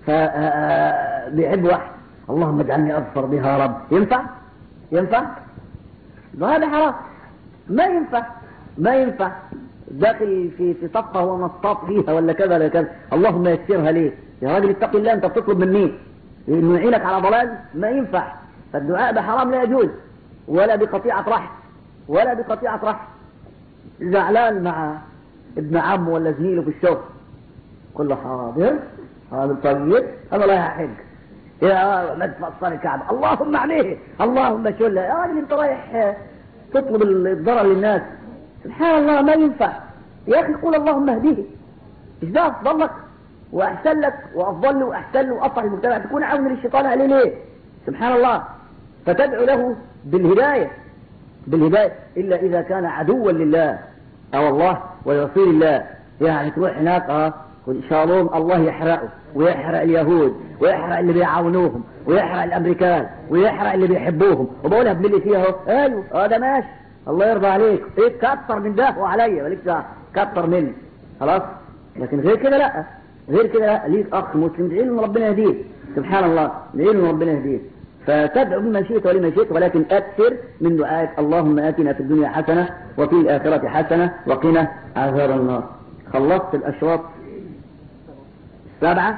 فبيحب واحد اللهم اجعلني اظفر بها يا رب ينفع ينفع هذا حرام ما ينفع ما ينفع داخل في في صفقه هو نصاب فيها ولا كذا ولا كذا اللهم يسرها ليه يا راجل اتق الله انت بتطلب من مين انه يعينك على ضلال ما ينفع فالدعاء بحرام لا يجوز ولا بقطيعه رحم ولا بقطيعه رحم زعلان مع ابن عمه ولا زميله في الشغل قل له حاضر حاضر طيب انا رايح احج يا ما تفصل الكعبة اللهم عليه اللهم شلها يا راجل انت رايح تطلب الضرر للناس سبحان الله ما ينفع يا اخي قول اللهم اهديه مش ده افضل لك واحسن لك وافضل له واحسن له واصلح المجتمع تكون عون للشيطان عليه ليه سبحان الله فتدعو له بالهداية بالهداية إلا إذا كان عدوا لله أو الله ورسول الله يعني تروح هناك اه إن شاء الله الله يحرقه ويحرق اليهود ويحرق اللي بيعاونوهم ويحرق الامريكان ويحرق اللي بيحبوهم وبقولها باللي فيها اهو ايوه اه ده ماشي الله يرضى عليك ايه كتر من ده وعليا مالكش دعوه كتر مني خلاص لكن غير كده لا غير كده لا ليك اخ مسلم ادعي له ان ربنا يهديه سبحان الله ادعي له ان ربنا يهديه فتدعو بما شئت ولما شئت ولكن اكثر من دعائك اللهم اتنا في الدنيا حسنه وفي الاخره حسنه وقنا عذاب النار خلصت الاشواط سبعة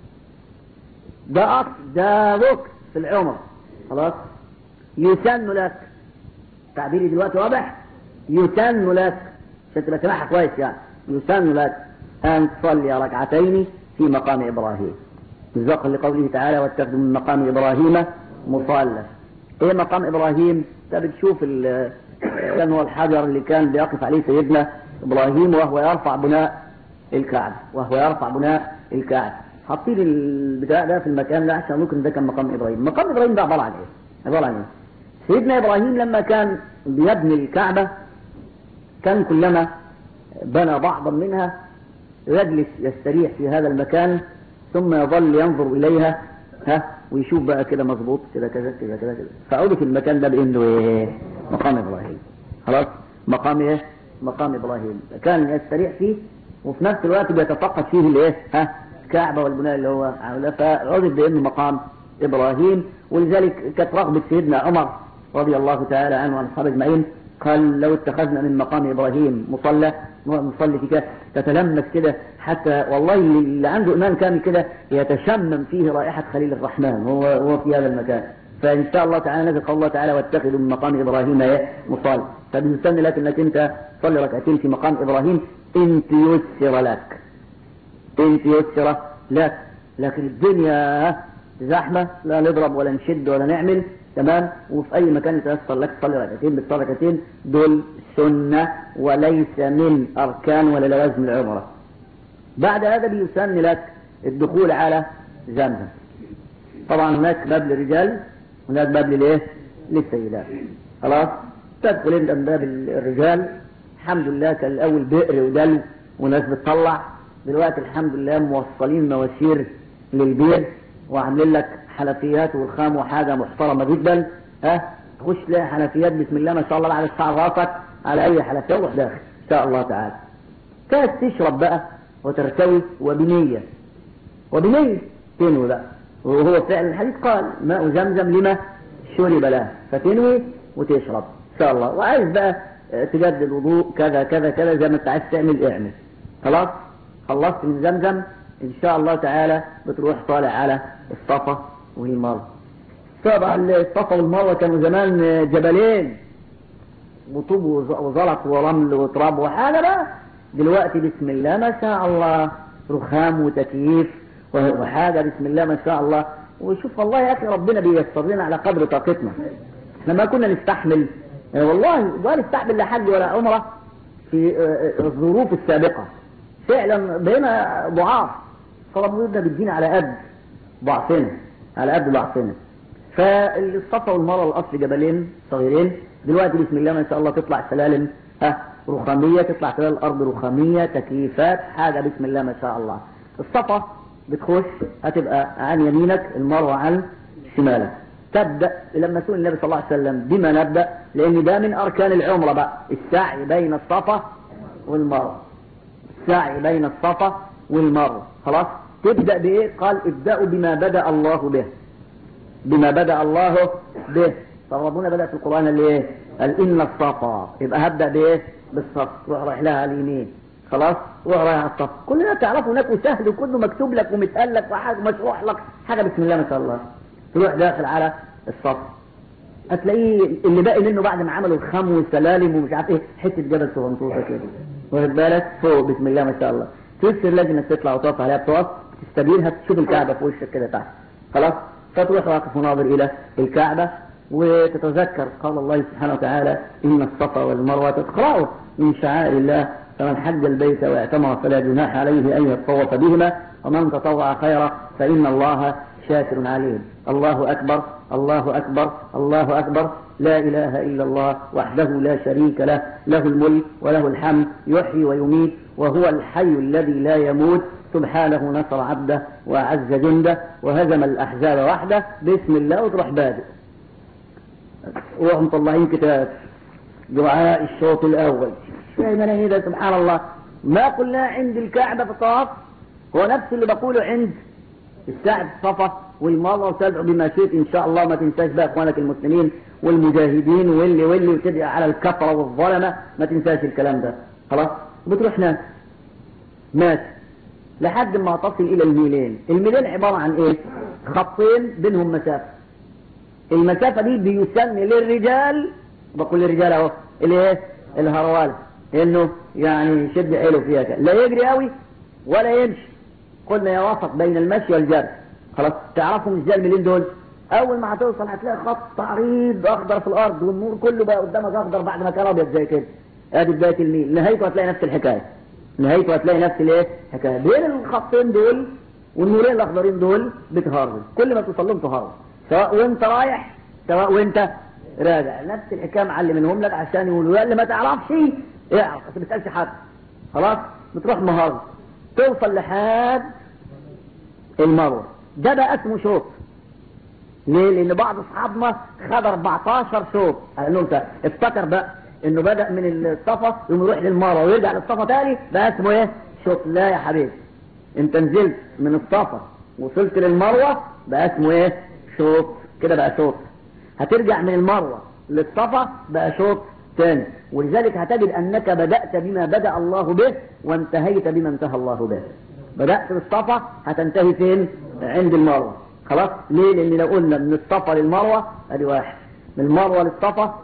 ده أصل ده ركن في العمر خلاص يسن لك تعبيري دلوقتي واضح يسن لك عشان تبقى سماحة كويس يعني يسن لك أن تصلي ركعتين في مقام إبراهيم مصداقا لقوله تعالى واتخذوا من مقام إبراهيم مصلى إيه مقام إبراهيم؟ أنت بتشوف كان هو الحجر اللي كان بيقف عليه سيدنا إبراهيم وهو يرفع بناء الكعبة وهو يرفع بناء الكعبة حاطين البتاع ده في المكان ده عشان ممكن ده كان مقام ابراهيم مقام ابراهيم ده عباره عن ايه عباره عن ايه سيدنا ابراهيم لما كان بيبني الكعبه كان كلما بنى بعضا منها يجلس يستريح في هذا المكان ثم يظل ينظر اليها ها ويشوف بقى كده مظبوط كده كذا كذا كذا كذا فعرف المكان ده بانه ايه مقام ابراهيم خلاص مقام ايه مقام ابراهيم كان يستريح فيه وفي نفس الوقت بيتفقد فيه الايه ها الكعبه والبناء اللي هو عامله فعرف بانه مقام ابراهيم ولذلك كانت رغبه سيدنا عمر رضي الله تعالى عنه وعن اصحابه اجمعين قال لو اتخذنا من مقام ابراهيم مصلى نصلي في كده تتلمس كده حتى والله اللي عنده ايمان كامل كده يتشمم فيه رائحه خليل الرحمن وهو هو في هذا المكان فان شاء الله تعالى نزل قول الله تعالى واتخذوا من مقام ابراهيم ايه مصلى فبيستنى لك انك انت تصلي ركعتين في مقام ابراهيم ان تيسر لك ان تيسر لك لكن الدنيا زحمة لا نضرب ولا نشد ولا نعمل تمام وفي أي مكان يتيسر لك تصلي ركعتين بتصلي ركعتين دول سنة وليس من أركان ولا لوازم العمرة بعد هذا بيسن لك الدخول على زمزم طبعا هناك باب للرجال هناك باب للايه للسيدات خلاص تدخل انت من باب الرجال الحمد لله كان الاول بئر ودلو وناس بتطلع دلوقتي الحمد لله موصلين مواسير للبير وعاملين لك حنفيات والخام وحاجه محترمه جدا ها تخش تلاقي حنفيات بسم الله ما شاء الله على الساعه راسك على اي حنفيه وروح داخل ان شاء الله تعالى كاس تشرب بقى وترتوي وبنيه وبنيه تنوي بقى وهو فعلا الحديث قال ماء زمزم لما شرب له فتنوي وتشرب ان شاء الله وعايز بقى تجدد وضوء كذا كذا كذا زي ما انت عايز تعمل اعمل خلاص خلصت من زمزم ان شاء الله تعالى بتروح طالع على الصفا والمروه طبعا الصفا والمروه كانوا زمان جبلين وطوب وزلط ورمل وتراب وحاجه بقى دلوقتي بسم الله ما شاء الله رخام وتكييف وحاجه بسم الله ما شاء الله وشوف والله يا اخي ربنا بيسر لنا على قدر طاقتنا احنا ما كنا نستحمل والله ولا نستحمل لا حج ولا عمره في الظروف السابقه فعلا بقينا ضعاف فربنا بيدينا على قد ضعفنا على قد ضعفنا فالصفا والمروه الاصل جبلين صغيرين دلوقتي بسم الله ما شاء الله تطلع سلالم ها رخاميه تطلع سلال الارض رخاميه تكييفات حاجه بسم الله ما شاء الله الصفا بتخش هتبقى عن يمينك المروه عن شمالك تبدا لما سئل النبي صلى الله عليه وسلم بما نبدا لان ده من اركان العمره بقى السعي بين الصفا والمروه السعي بين الصفا والمروه خلاص تبدا بايه قال ابداوا بما بدا الله به بما بدا الله به فربنا بدا في القران اللي ايه قال ان الصفا يبقى هبدا بايه بالصف روح رايح لها على اليمين خلاص روح رايح على الصف كل ده تعرفه هناك وسهل وكله مكتوب لك ومتقال لك وحاجه مشروح لك حاجه بسم الله ما شاء الله تروح داخل على الصف هتلاقيه اللي باقي منه بعد ما عملوا الخم والسلالم ومش عارف ايه حته جبل صغنطوطه كده واخد بالك فوق بسم الله ما شاء الله تسر لازم انك تطلع وتقف عليها بتقف تستبينها تشوف الكعبه في وشك كده تحت خلاص فتروح واقف وناظر الى الكعبه وتتذكر قال الله سبحانه وتعالى ان الصفا والمروه تقرأوا من شعائر الله فمن حج البيت واعتمر فلا جناح عليه ان يتطوف بهما ومن تطوع خيرا فان الله شاكر عليم الله أكبر الله أكبر الله أكبر لا إله إلا الله وحده لا شريك له له الملك وله الحمد يحيي ويميت وهو الحي الذي لا يموت سبحانه نصر عبده وأعز جنده وهزم الأحزاب وحده بسم الله وتروح بادئ وهم مطلعين كتاب دعاء الشوط الأول شيء ده سبحان الله ما قلنا عند الكعبة في الطواف هو نفس اللي بقوله عند السعد صفا والمرة وتدعو بما شئت ان شاء الله ما تنساش بقى اخوانك المسلمين والمجاهدين واللي واللي وتدعي على الكفرة والظلمة ما تنساش الكلام ده خلاص بتروح ناس مات لحد ما تصل الى الميلين الميلين عبارة عن ايه خطين بينهم مسافة المسافة دي بيسمى للرجال بقول للرجال اهو الايه الهروال انه يعني يشد حيله فيها كده لا يجري قوي ولا يمشي قلنا يوافق بين المشي والجري خلاص تعرفوا ازاي الميلين دول اول ما هتوصل هتلاقي خط عريض اخضر في الارض والنور كله بقى قدامك اخضر بعد ما كان ابيض زي كده ادي بدايه الميل نهايته هتلاقي نفس الحكايه نهايته هتلاقي نفس الايه الحكايه بين الخطين دول والنورين الاخضرين دول بتهرب كل ما توصل لهم تهرب سواء وانت رايح سواء وانت راجع نفس الحكايه معلمينهم لك عشان يقولوا لا اللي ما تعرفش اعرف ما تسالش حد خلاص بتروح مهارة توصل لحد المروه ده بقى اسمه شوط ليه؟ لأن بعض أصحابنا خد 14 شوط قال لهم افتكر بقى إنه بدأ من الصفا يقوم يروح للمروة ويرجع للصفا تاني بقى اسمه إيه؟ شوط لا يا حبيبي أنت نزلت من الصفا وصلت للمروة بقى اسمه إيه؟ شوط كده بقى شوط هترجع من المروة للصفا بقى شوط تاني ولذلك هتجد أنك بدأت بما بدأ الله به وانتهيت بما انتهى الله به بدأت بالصفا هتنتهي فين؟ عند المروة خلاص ليه لان لو قلنا من الصفا للمروه ادي واحد من المروه للصفا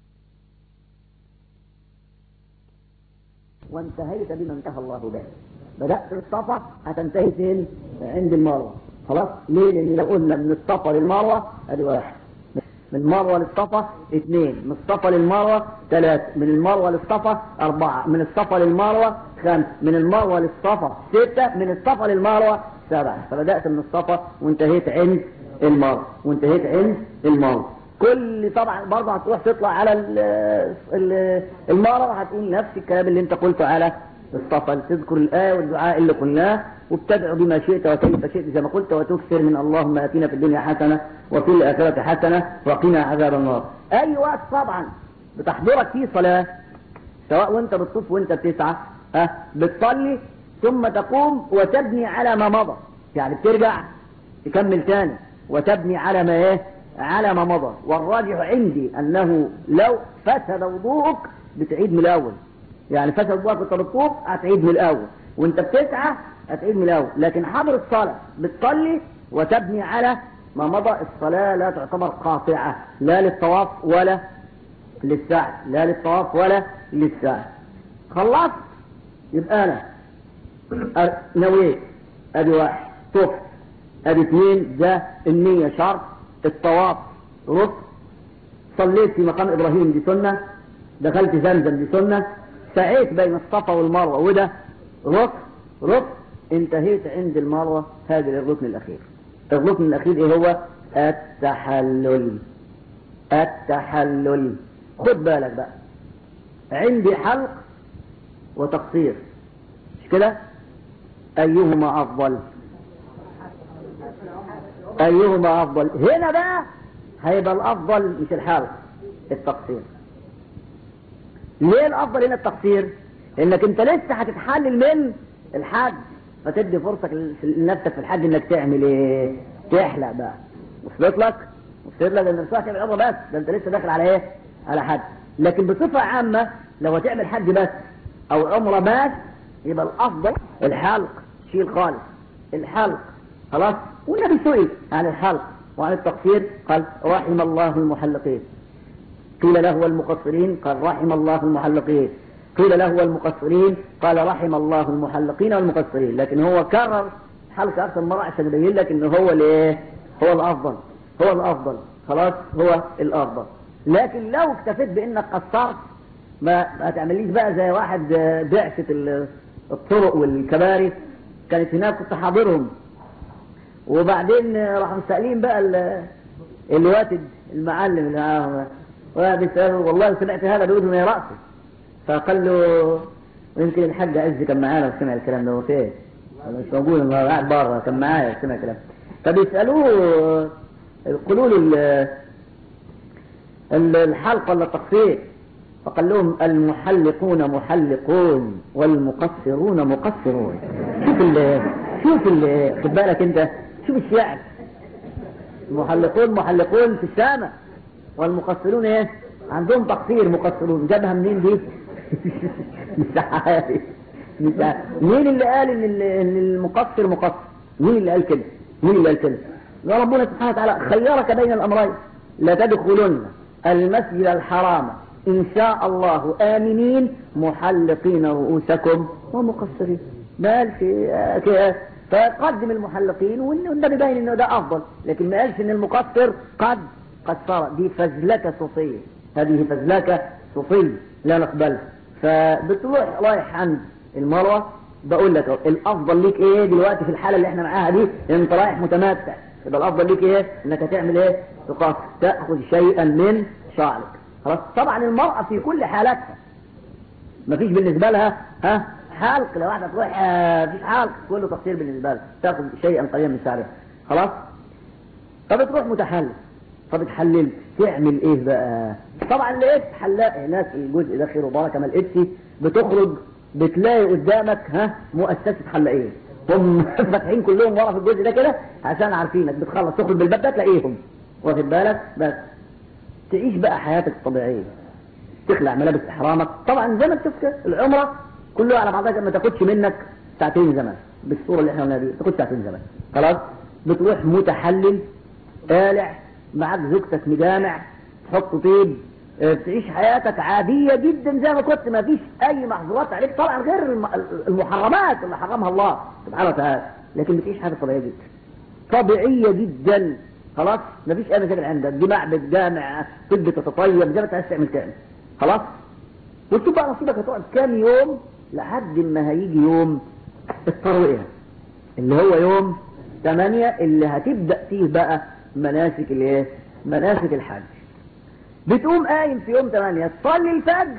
وانتهيت بما انتهى الله به بدأت بالصفا هتنتهي فين؟ عند المروة خلاص؟ ليه؟ لأن لو قلنا من الصفا للمروة ادي واحد من المروة للصفا اثنين من الصفا للمروة ثلاثة من المروة للصفا أربعة من الصفا للمروة خمسة من المروة للصفا ستة من الصفا للمروة سبعة فبدأت من الصفا وانتهيت عند المروة وانتهيت عند المروة كل طبعا برضه هتروح تطلع على ال- ال- المروة هتقول نفس الكلام اللي انت قلته على الصفا تذكر الآية والدعاء اللي قلناه وبتدعو بما شئت وكيف شئت زي ما قلت وتكثر من اللهم اتنا في الدنيا حسنة وفي الآخرة حسنة وقنا عذاب النار أي وقت طبعا بتحضرك فيه صلاة سواء وانت بتطوف وانت بتسعى ها بتصلي ثم تقوم وتبني على ما مضى يعني بترجع تكمل تاني وتبني على ما ايه على ما مضى والراجح عندي انه لو فسد وضوءك بتعيد من الاول يعني فسد وضوءك وانت بتطوف هتعيد من الاول وانت بتسعى هتعيد من الاول لكن حضر الصلاه بتصلي وتبني على ما مضى الصلاه لا تعتبر قاطعه لا للطواف ولا للسعي لا للطواف ولا للسعي خلصت يبقى انا أ- نويت ادي واحد طفت ادي اثنين ده النية شرط الطواف ركن صليت في مقام ابراهيم دي سنة دخلت زمزم دي سنة سعيت بين الصفا والمروة وده ركن ركن انتهيت عند المروة هذا الركن الاخير الركن الاخير ايه هو التحلل التحلل خد بالك بقى عندي حلق وتقصير مش كده ايهما افضل ايهما افضل هنا بقى هيبقى الافضل مش الحلق التقصير ليه الافضل هنا التقصير انك انت لسه هتتحلل من الحج فتدي فرصة لنفسك في الحج انك تعمل ايه تحلق بقى وصلت لك وصلت لك ان مش هتعمل عمره بس ده انت لسه داخل على ايه على حج لكن بصفة عامة لو هتعمل حج بس او عمره بس يبقى الافضل الحلق شيل خالص الحلق خلاص والنبي سئل عن الحلق وعن التقصير قال رحم الله المحلقين قيل له والمقصرين قال رحم الله المحلقين قيل له والمقصرين قال رحم الله المحلقين والمقصرين لكن هو كرر حلق اكثر مره عشان يبين لك ان هو الايه هو الافضل هو الافضل خلاص هو الافضل لكن لو اكتفيت بانك قصرت ما ما تعمليش بقى زي واحد بعثة ال- الطرق والكباري كانت هناك كنت حاضرهم وبعدين راحوا مسألين بقى ال- الواتد المعلم اللي معاهم وبيسأله والله سمعت هذا بيقول من رأسي فقال له يمكن الحاج عز كان معانا وسمع الكلام ده هو فين؟ أنا مش موجود انا قاعد بره كان معايا وسمع الكلام فبيسألوه يقولوا له ال- ال- الحلق ولا التقصير فقال لهم المحلقون محلقون والمقصرون مقصرون شوف ال شوف ال خد بالك انت شوف الشعر المحلقون محلقون في السماء والمقصرون ايه عندهم تقصير مقصرون جابها منين دي مش عارف مش عارف مين اللي قال ان ال- ان المقصر مقصر مين اللي قال كده مين اللي قال كده يا ربنا سبحانه وتعالى خيرك بين الامرين لا تدخلن المسجد الحرام ان شاء الله امنين محلقين رؤوسكم ومقصرين ما قالش آه، كده فقدم المحلقين والنبي باين انه ده افضل لكن ما قالش ان المقصر قد قصر دي فزلكه صوفيه هذه فزلكه صوفيه لا نقبلها فبتروح رايح عند المروه بقول لك أهو، الافضل ليك ايه دلوقتي في الحاله اللي احنا معاها دي ان انت رايح متمتع يبقى الافضل ليك ايه انك هتعمل ايه تقصر تاخذ شيئا من شعرك خلاص طبعا المراه في كل حالاتها مفيش بالنسبه لها ها حلق لو واحده تروح آه، مفيش حلق كله تقصير بالنسبه لها تاخذ شيئا قليلا من شعرها خلاص فبتروح متحلل فبتحلل تعمل ايه بقى طبعا لقيت حلاق هناك الجزء ده خير وبركه ما لقيتش بتخرج بتلاقي قدامك ها مؤسسه حلاقين هم فاتحين كلهم ورا في الجزء ده كده عشان عارفينك بتخلص تخرج بالباب ده تلاقيهم واخد بالك بس تعيش بقى حياتك الطبيعيه تخلع ملابس احرامك طبعا زي ما تشوف كده العمره كله على بعضها ما تاخدش منك ساعتين زمن بالصوره اللي احنا قلنا دي تاخد ساعتين زمن خلاص بتروح متحلل قالع معاك زوجتك مجامع تحط طيب اه، تعيش حياتك عادية جدا زي ما كنت ما فيش أي محظورات عليك طبعا غير الم- المحرمات اللي حرمها الله سبحانه وتعالى لكن بتعيش حياة طبيعية جدا طبيعية جدا خلاص مفيش أي مشاكل عندك جماع بالجامع طب تتطيب زي ما انت عايز تعمل تاني خلاص وتشوف بقى نصيبك هتقعد كام يوم لحد ما هيجي يوم التروية اللي هو يوم 8 اللي هتبدأ فيه بقى مناسك الايه مناسك الحج بتقوم قايم في يوم 8 تصلي الفجر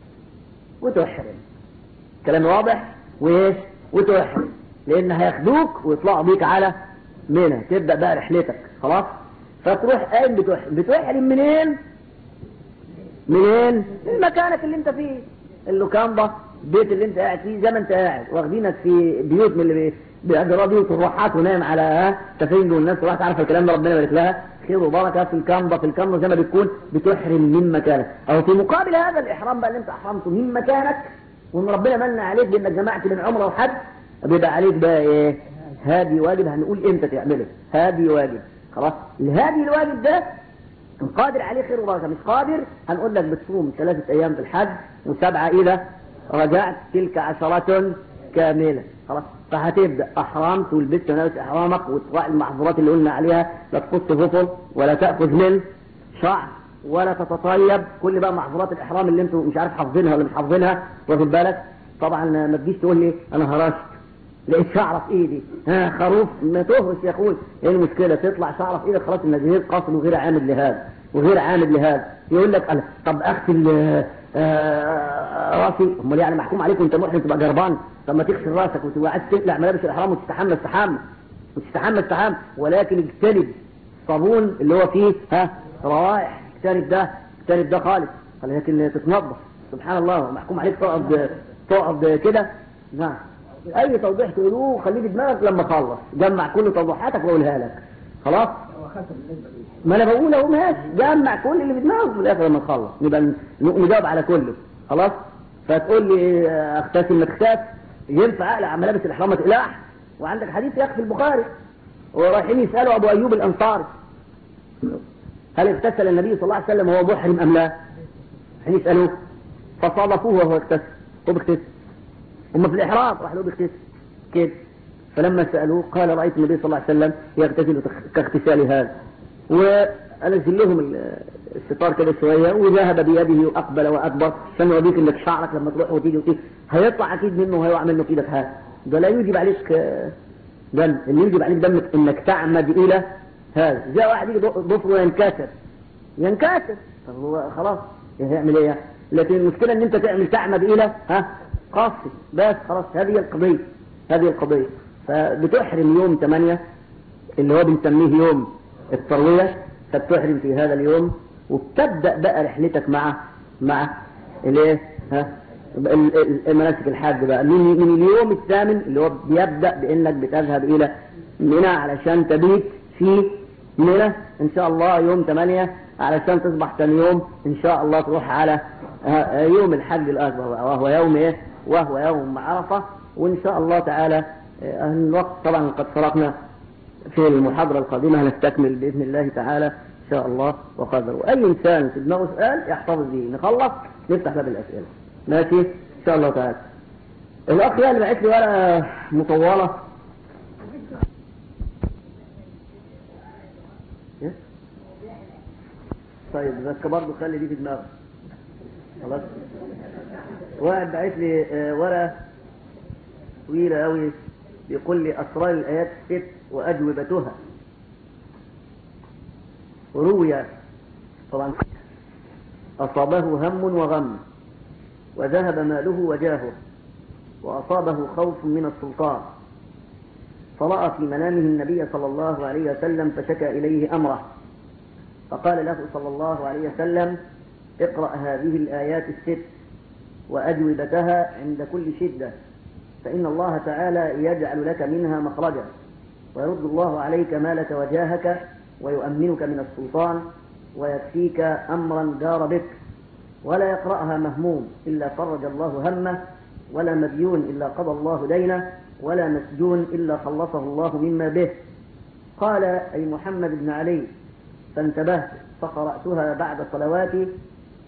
وتحرم كلام واضح وايش وتحرم لان هياخدوك ويطلعوا بيك على منى تبدأ بقى رحلتك خلاص فتروح قايم بتحرم بتحرم منين منين من مكانك اللي انت فيه اللوكاندا البيت اللي انت قاعد فيه زي ما انت قاعد واخدينك في بيوت من اللي بي- بيأجروا بيوت الروحات ونايم على ها تفين والناس تروح تعرف الكلام ده ربنا يبارك لها خير وبركه في الكنبه في الكنبه زي ما بتكون بتحرم من مكانك او في مقابل هذا الاحرام بقى اللي انت احرمته من مكانك وان ربنا من عليك بانك جمعت بين عمره وحج بيبقى عليك بقى ايه هادي واجب هنقول امتى تعمله هادي واجب خلاص الهادي الواجب ده إن قادر عليه خير وبركه مش قادر هنقول لك بتصوم ثلاثة أيام في الحج وسبعة إذا رجعت تلك عشرة كاملة خلاص فهتبدأ أحرمت ولبست ملابس إحرامك وتراعي المحظورات اللي قلنا عليها لا تقص فطر ولا تأخذ من شعر ولا تتطيب كل بقى محظورات الإحرام اللي أنتوا مش عارف حافظينها ولا مش حافظينها واخد بالك طبعا ما تجيش تقول لي أنا هرشت لقيت شعره في ايدي ها خروف ما تهرش يا اخوي ايه المشكله تطلع شعره في ايدك خلاص النزير قاصد وغير عامد لهذا وغير عامد لهذا يقول لك أنا طب اغسل آه، آه، راسي امال يعني محكوم عليك وانت محرم تبقى جربان طب ما تغسل راسك وتبقى عايز تقلع ملابس الاحرام وتستحمى استحمى وتستحمى استحمى ولكن اجتنب صابون اللي هو فيه ها روائح اجتنب ده اجتنب ده خالص لكن تتنظف سبحان الله محكوم عليك تقعد تقعد كده نعم اي توضيح تقولوه خليه في دماغك لما اخلص جمع كل توضيحاتك واقولها لك خلاص ما انا بقول اهو ماشي جمع كل اللي في دماغك في الاخر لما تخلص نبقى ن- نجاوب على كله خلاص فتقول لي آه، اغتسل ما تخاف ينفع اقلع ملابس الاحرام ما تقلعش وعندك حديث يكفي البخاري ورايحين يسالوا ابو ايوب الانصاري هل اغتسل النبي صلى الله عليه وسلم وهو محرم ام لا؟ رايحين يسالوه فصادفوه وهو اغتسل هو بيغتسل هم في الإحرام راح له بيغتسل كده فلما سألوه قال رأيت النبي صلى الله عليه وسلم يغتسل تخ- كاغتسال هذا وأنزل لهم ال- الستار كده شوية وذهب بيده وأقبل وأدبر عشان يوريك إنك شعرك لما تروح وتيجي وتيجي هيطلع أكيد منه وهيقع منه في إيدك هذا ده لا يوجب عليك آه، دم اللي يوجب عليك دم إنك تعمد إلى هذا زي واحد يجي ضفره ينكسر ينكسر طب هو خلاص هيعمل ايه لكن المشكلة ان انت تعمل تعمد الى ها قصد بس خلاص هذه القضية هذه القضية فبتحرم يوم 8 اللي هو بنسميه يوم التروية فبتحرم في هذا اليوم وبتبدأ بقى رحلتك مع مع الايه ها ال- ال- مناسك الحج بقى من من اليوم الثامن اللي هو بيبدأ بانك بتذهب الى منى علشان تبيت في منى ان شاء الله يوم 8 علشان تصبح ثاني يوم ان شاء الله تروح على آه، يوم الحج الاكبر وهو يوم ايه وهو يوم عرفه وان شاء الله تعالى آه، الوقت طبعا قد فرقنا في المحاضرة القادمة هنستكمل بإذن الله تعالى إن شاء الله وقدر وأي إنسان في دماغه سؤال يحتفظ به نخلص نفتح باب الأسئلة ماشي إن شاء الله تعالى الأخ يعني بعت لي ورقة مطولة إيه؟ طيب بس برضه خلي دي في دماغك خلاص واحد بعت لي آه، ورقة طويلة أوي بيقول لي أسرار الآيات الست وأجوبتها روي طبعا أصابه هم وغم وذهب ماله وجاهه وأصابه خوف من السلطان فرأى في منامه النبي صلى الله عليه وسلم فشكى إليه أمره فقال له صلى الله عليه وسلم اقرأ هذه الآيات الست وأجوبتها عند كل شدة فإن الله تعالى يجعل لك منها مخرجا ويرد الله عليك مالك وجاهك ويؤمنك من السلطان ويكفيك أمرا دار بك ولا يقرأها مهموم إلا فرج الله همه ولا مديون إلا قضى الله دينه ولا مسجون إلا خلصه الله مما به قال أي محمد بن علي فانتبهت فقرأتها بعد صلواتي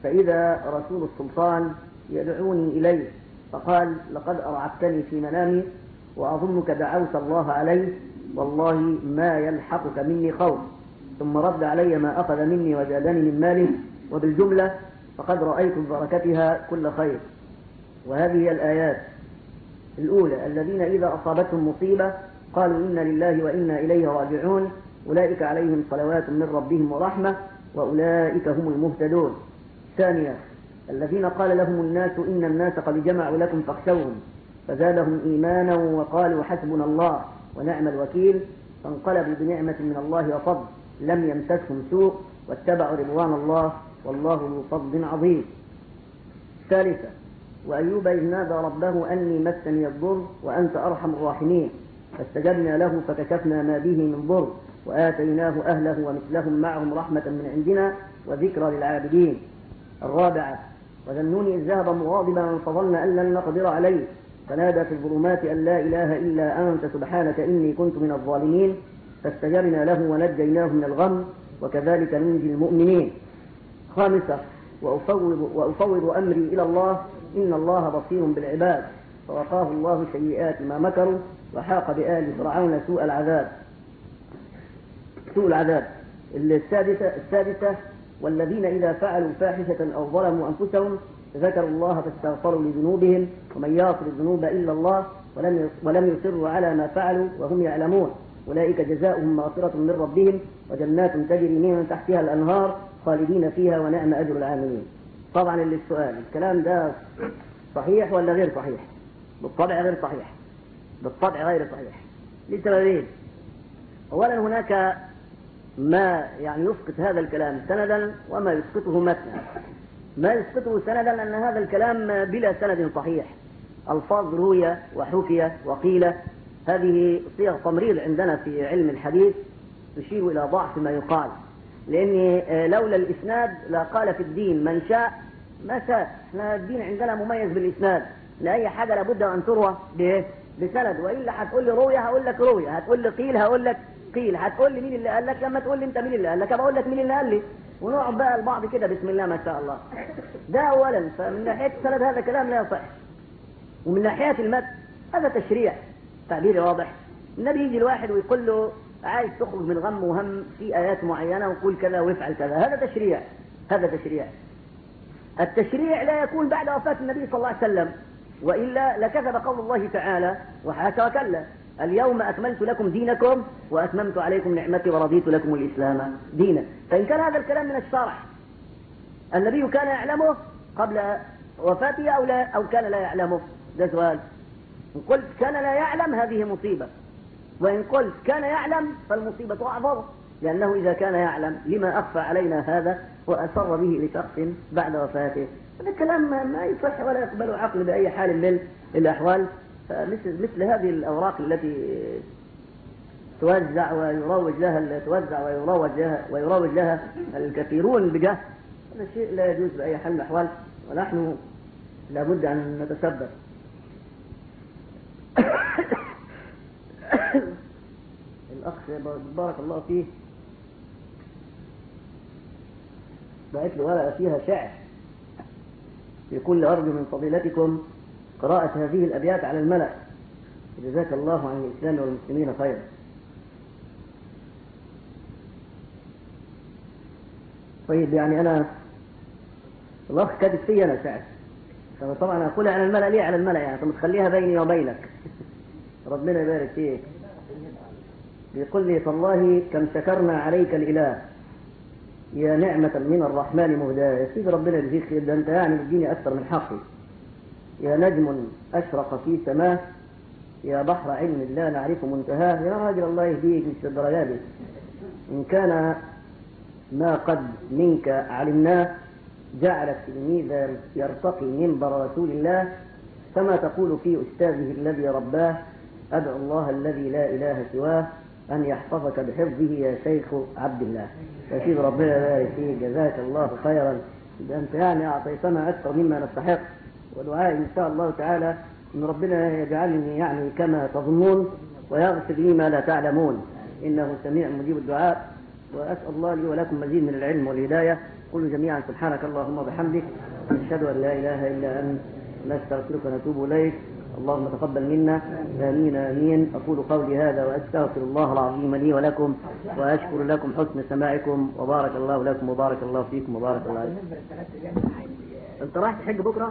فإذا رسول السلطان يدعوني إليه فقال لقد أرعبتني في منامي وأظنك دعوت الله علي والله ما يلحقك مني خوف ثم رد علي ما أخذ مني وزادني من ماله وبالجملة فقد رأيت بركتها كل خير وهذه هي الآيات الأولى الذين إذا أصابتهم مصيبة قالوا إنا لله وإنا إليه راجعون أولئك عليهم صلوات من ربهم ورحمة وأولئك هم المهتدون ثانيا الذين قال لهم الناس إن الناس قد جمعوا لكم فاخشوهم فزادهم إيمانا وقالوا حسبنا الله ونعم الوكيل فانقلبوا بنعمة من الله وفضل لم يمسسهم سوء واتبعوا رضوان الله والله ذو فضل عظيم ثالثا وأيوب إذ نادى ربه أني مسني الضر وأنت أرحم الراحمين فاستجبنا له فكشفنا ما به من ضر وآتيناه أهله ومثلهم معهم رحمة من عندنا وذكرى للعابدين الرابعة وذنوني إذ ذهب مغاضبا فظن أن لن نقدر عليه فنادى في الظلمات أن لا إله إلا أنت سبحانك إني كنت من الظالمين فاستجبنا له ونجيناه من الغم وكذلك ننجي المؤمنين خامسة وأفوض, وأفوض أمري إلى الله إن الله بصير بالعباد فوقاه الله سيئات ما مكروا وحاق بآل فرعون سوء العذاب سوء العذاب السادسة, السادسة والذين إذا فعلوا فاحشة أو ظلموا أنفسهم ذكروا الله فاستغفروا لذنوبهم ومن يغفر الذنوب إلا الله ولم ولم يصروا على ما فعلوا وهم يعلمون أولئك جزاؤهم مغفرة من ربهم وجنات تجري من تحتها الأنهار خالدين فيها ونعم أجر العاملين طبعا للسؤال الكلام ده صحيح ولا غير صحيح بالطبع غير صحيح بالطبع غير صحيح لسببين أولا هناك ما يعني يسقط هذا الكلام سندا وما يسقطه متنا ما يسقطه سندا أن هذا الكلام بلا سند صحيح ألفاظ روية وحكي وقيل هذه صيغ تمريض عندنا في علم الحديث تشير إلى ضعف ما يقال لأن لولا الإسناد لقال في الدين من شاء ما شاء احنا الدين عندنا مميز بالإسناد لأي حاجة لابد أن تروى بسند وإلا هتقول لي روية هقول لك روية هتقول لي قيل هقول لك قيل هتقول لي مين اللي قال لك لما تقول لي انت مين اللي قال لك بقول لك مين اللي قال لي ونقعد بقى البعض كده بسم الله ما شاء الله ده اولا فمن ناحيه السند هذا كلام لا يصح ومن ناحيه المد هذا تشريع تعبيري واضح النبي يجي الواحد ويقول له عايز تخرج من غم وهم في ايات معينه وقول كذا وافعل كذا هذا تشريع هذا تشريع التشريع لا يكون بعد وفاه النبي صلى الله عليه وسلم والا لكذب قول الله تعالى وحاشا وكلا اليوم أكملت لكم دينكم وأتممت عليكم نعمتي ورضيت لكم الإسلام دينا فإن كان هذا الكلام من الشرع النبي كان يعلمه قبل وفاته أو, لا أو كان لا يعلمه ده سؤال إن قلت كان لا يعلم هذه مصيبة وإن قلت كان يعلم فالمصيبة أعظم لأنه إذا كان يعلم لما أخفى علينا هذا وأسر به لشخص بعد وفاته هذا الكلام ما يصح ولا يقبل عقل بأي حال من الأحوال فمثل مثل هذه الأوراق التي توزع ويروج لها توزع ويروج لها ويروج لها الكثيرون بجهل هذا شيء لا يجوز بأي حال من الأحوال ونحن لابد أن نتسبب الأخ بارك الله فيه بعت له ورقة فيها شعر يقول أرجو من فضيلتكم قراءة هذه الأبيات على الملأ جزاك الله عن الإسلام والمسلمين خيرا طيب يعني أنا الأخ كاتب في أنا شعر فطبعا أقولها على الملأ ليه على الملأ يعني طب تخليها بيني وبينك ربنا يبارك فيك بيقول لي تالله كم شكرنا عليك الإله يا نعمة من الرحمن مهداة يا سيدي ربنا يجزيك خير ده أنت يعني بتديني أكثر من حقي يا نجم أشرق في سماه يا بحر علم لا نعرف منتهاه يا راجل الله يهديك مش الدرجات دي إن كان ما قد منك علمناه جعل التلميذ يرتقي منبر رسول الله فما تقول في أستاذه الذي رباه أدعو الله الذي لا إله سواه أن يحفظك بحفظه يا شيخ عبد الله يا ربنا يبارك فيك جزاك الله خيرا ده أنت يعني أعطيتنا أكثر مما نستحق ودعائي إن شاء الله تعالى أن ربنا يجعلني يعني كما تظنون ويغفر لي ما لا تعلمون إنه سميع مجيب الدعاء وأسأل الله لي ولكم مزيد من العلم والهداية قولوا جميعا سبحانك اللهم وبحمدك نشهد أن لا إله إلا أنت نستغفرك ونتوب إليك اللهم تقبل منا آمين آمين أقول قولي هذا وأستغفر الله العظيم لي ولكم وأشكر لكم حسن سماعكم وبارك الله لكم وبارك الله فيكم وبارك الله عليكم انت رايح تحج بكره؟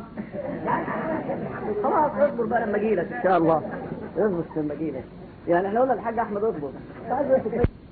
خلاص اصبر بقى لما اجي لك ان شاء الله اصبر لما اجي لك يعني احنا قلنا الحاج احمد اصبر تعال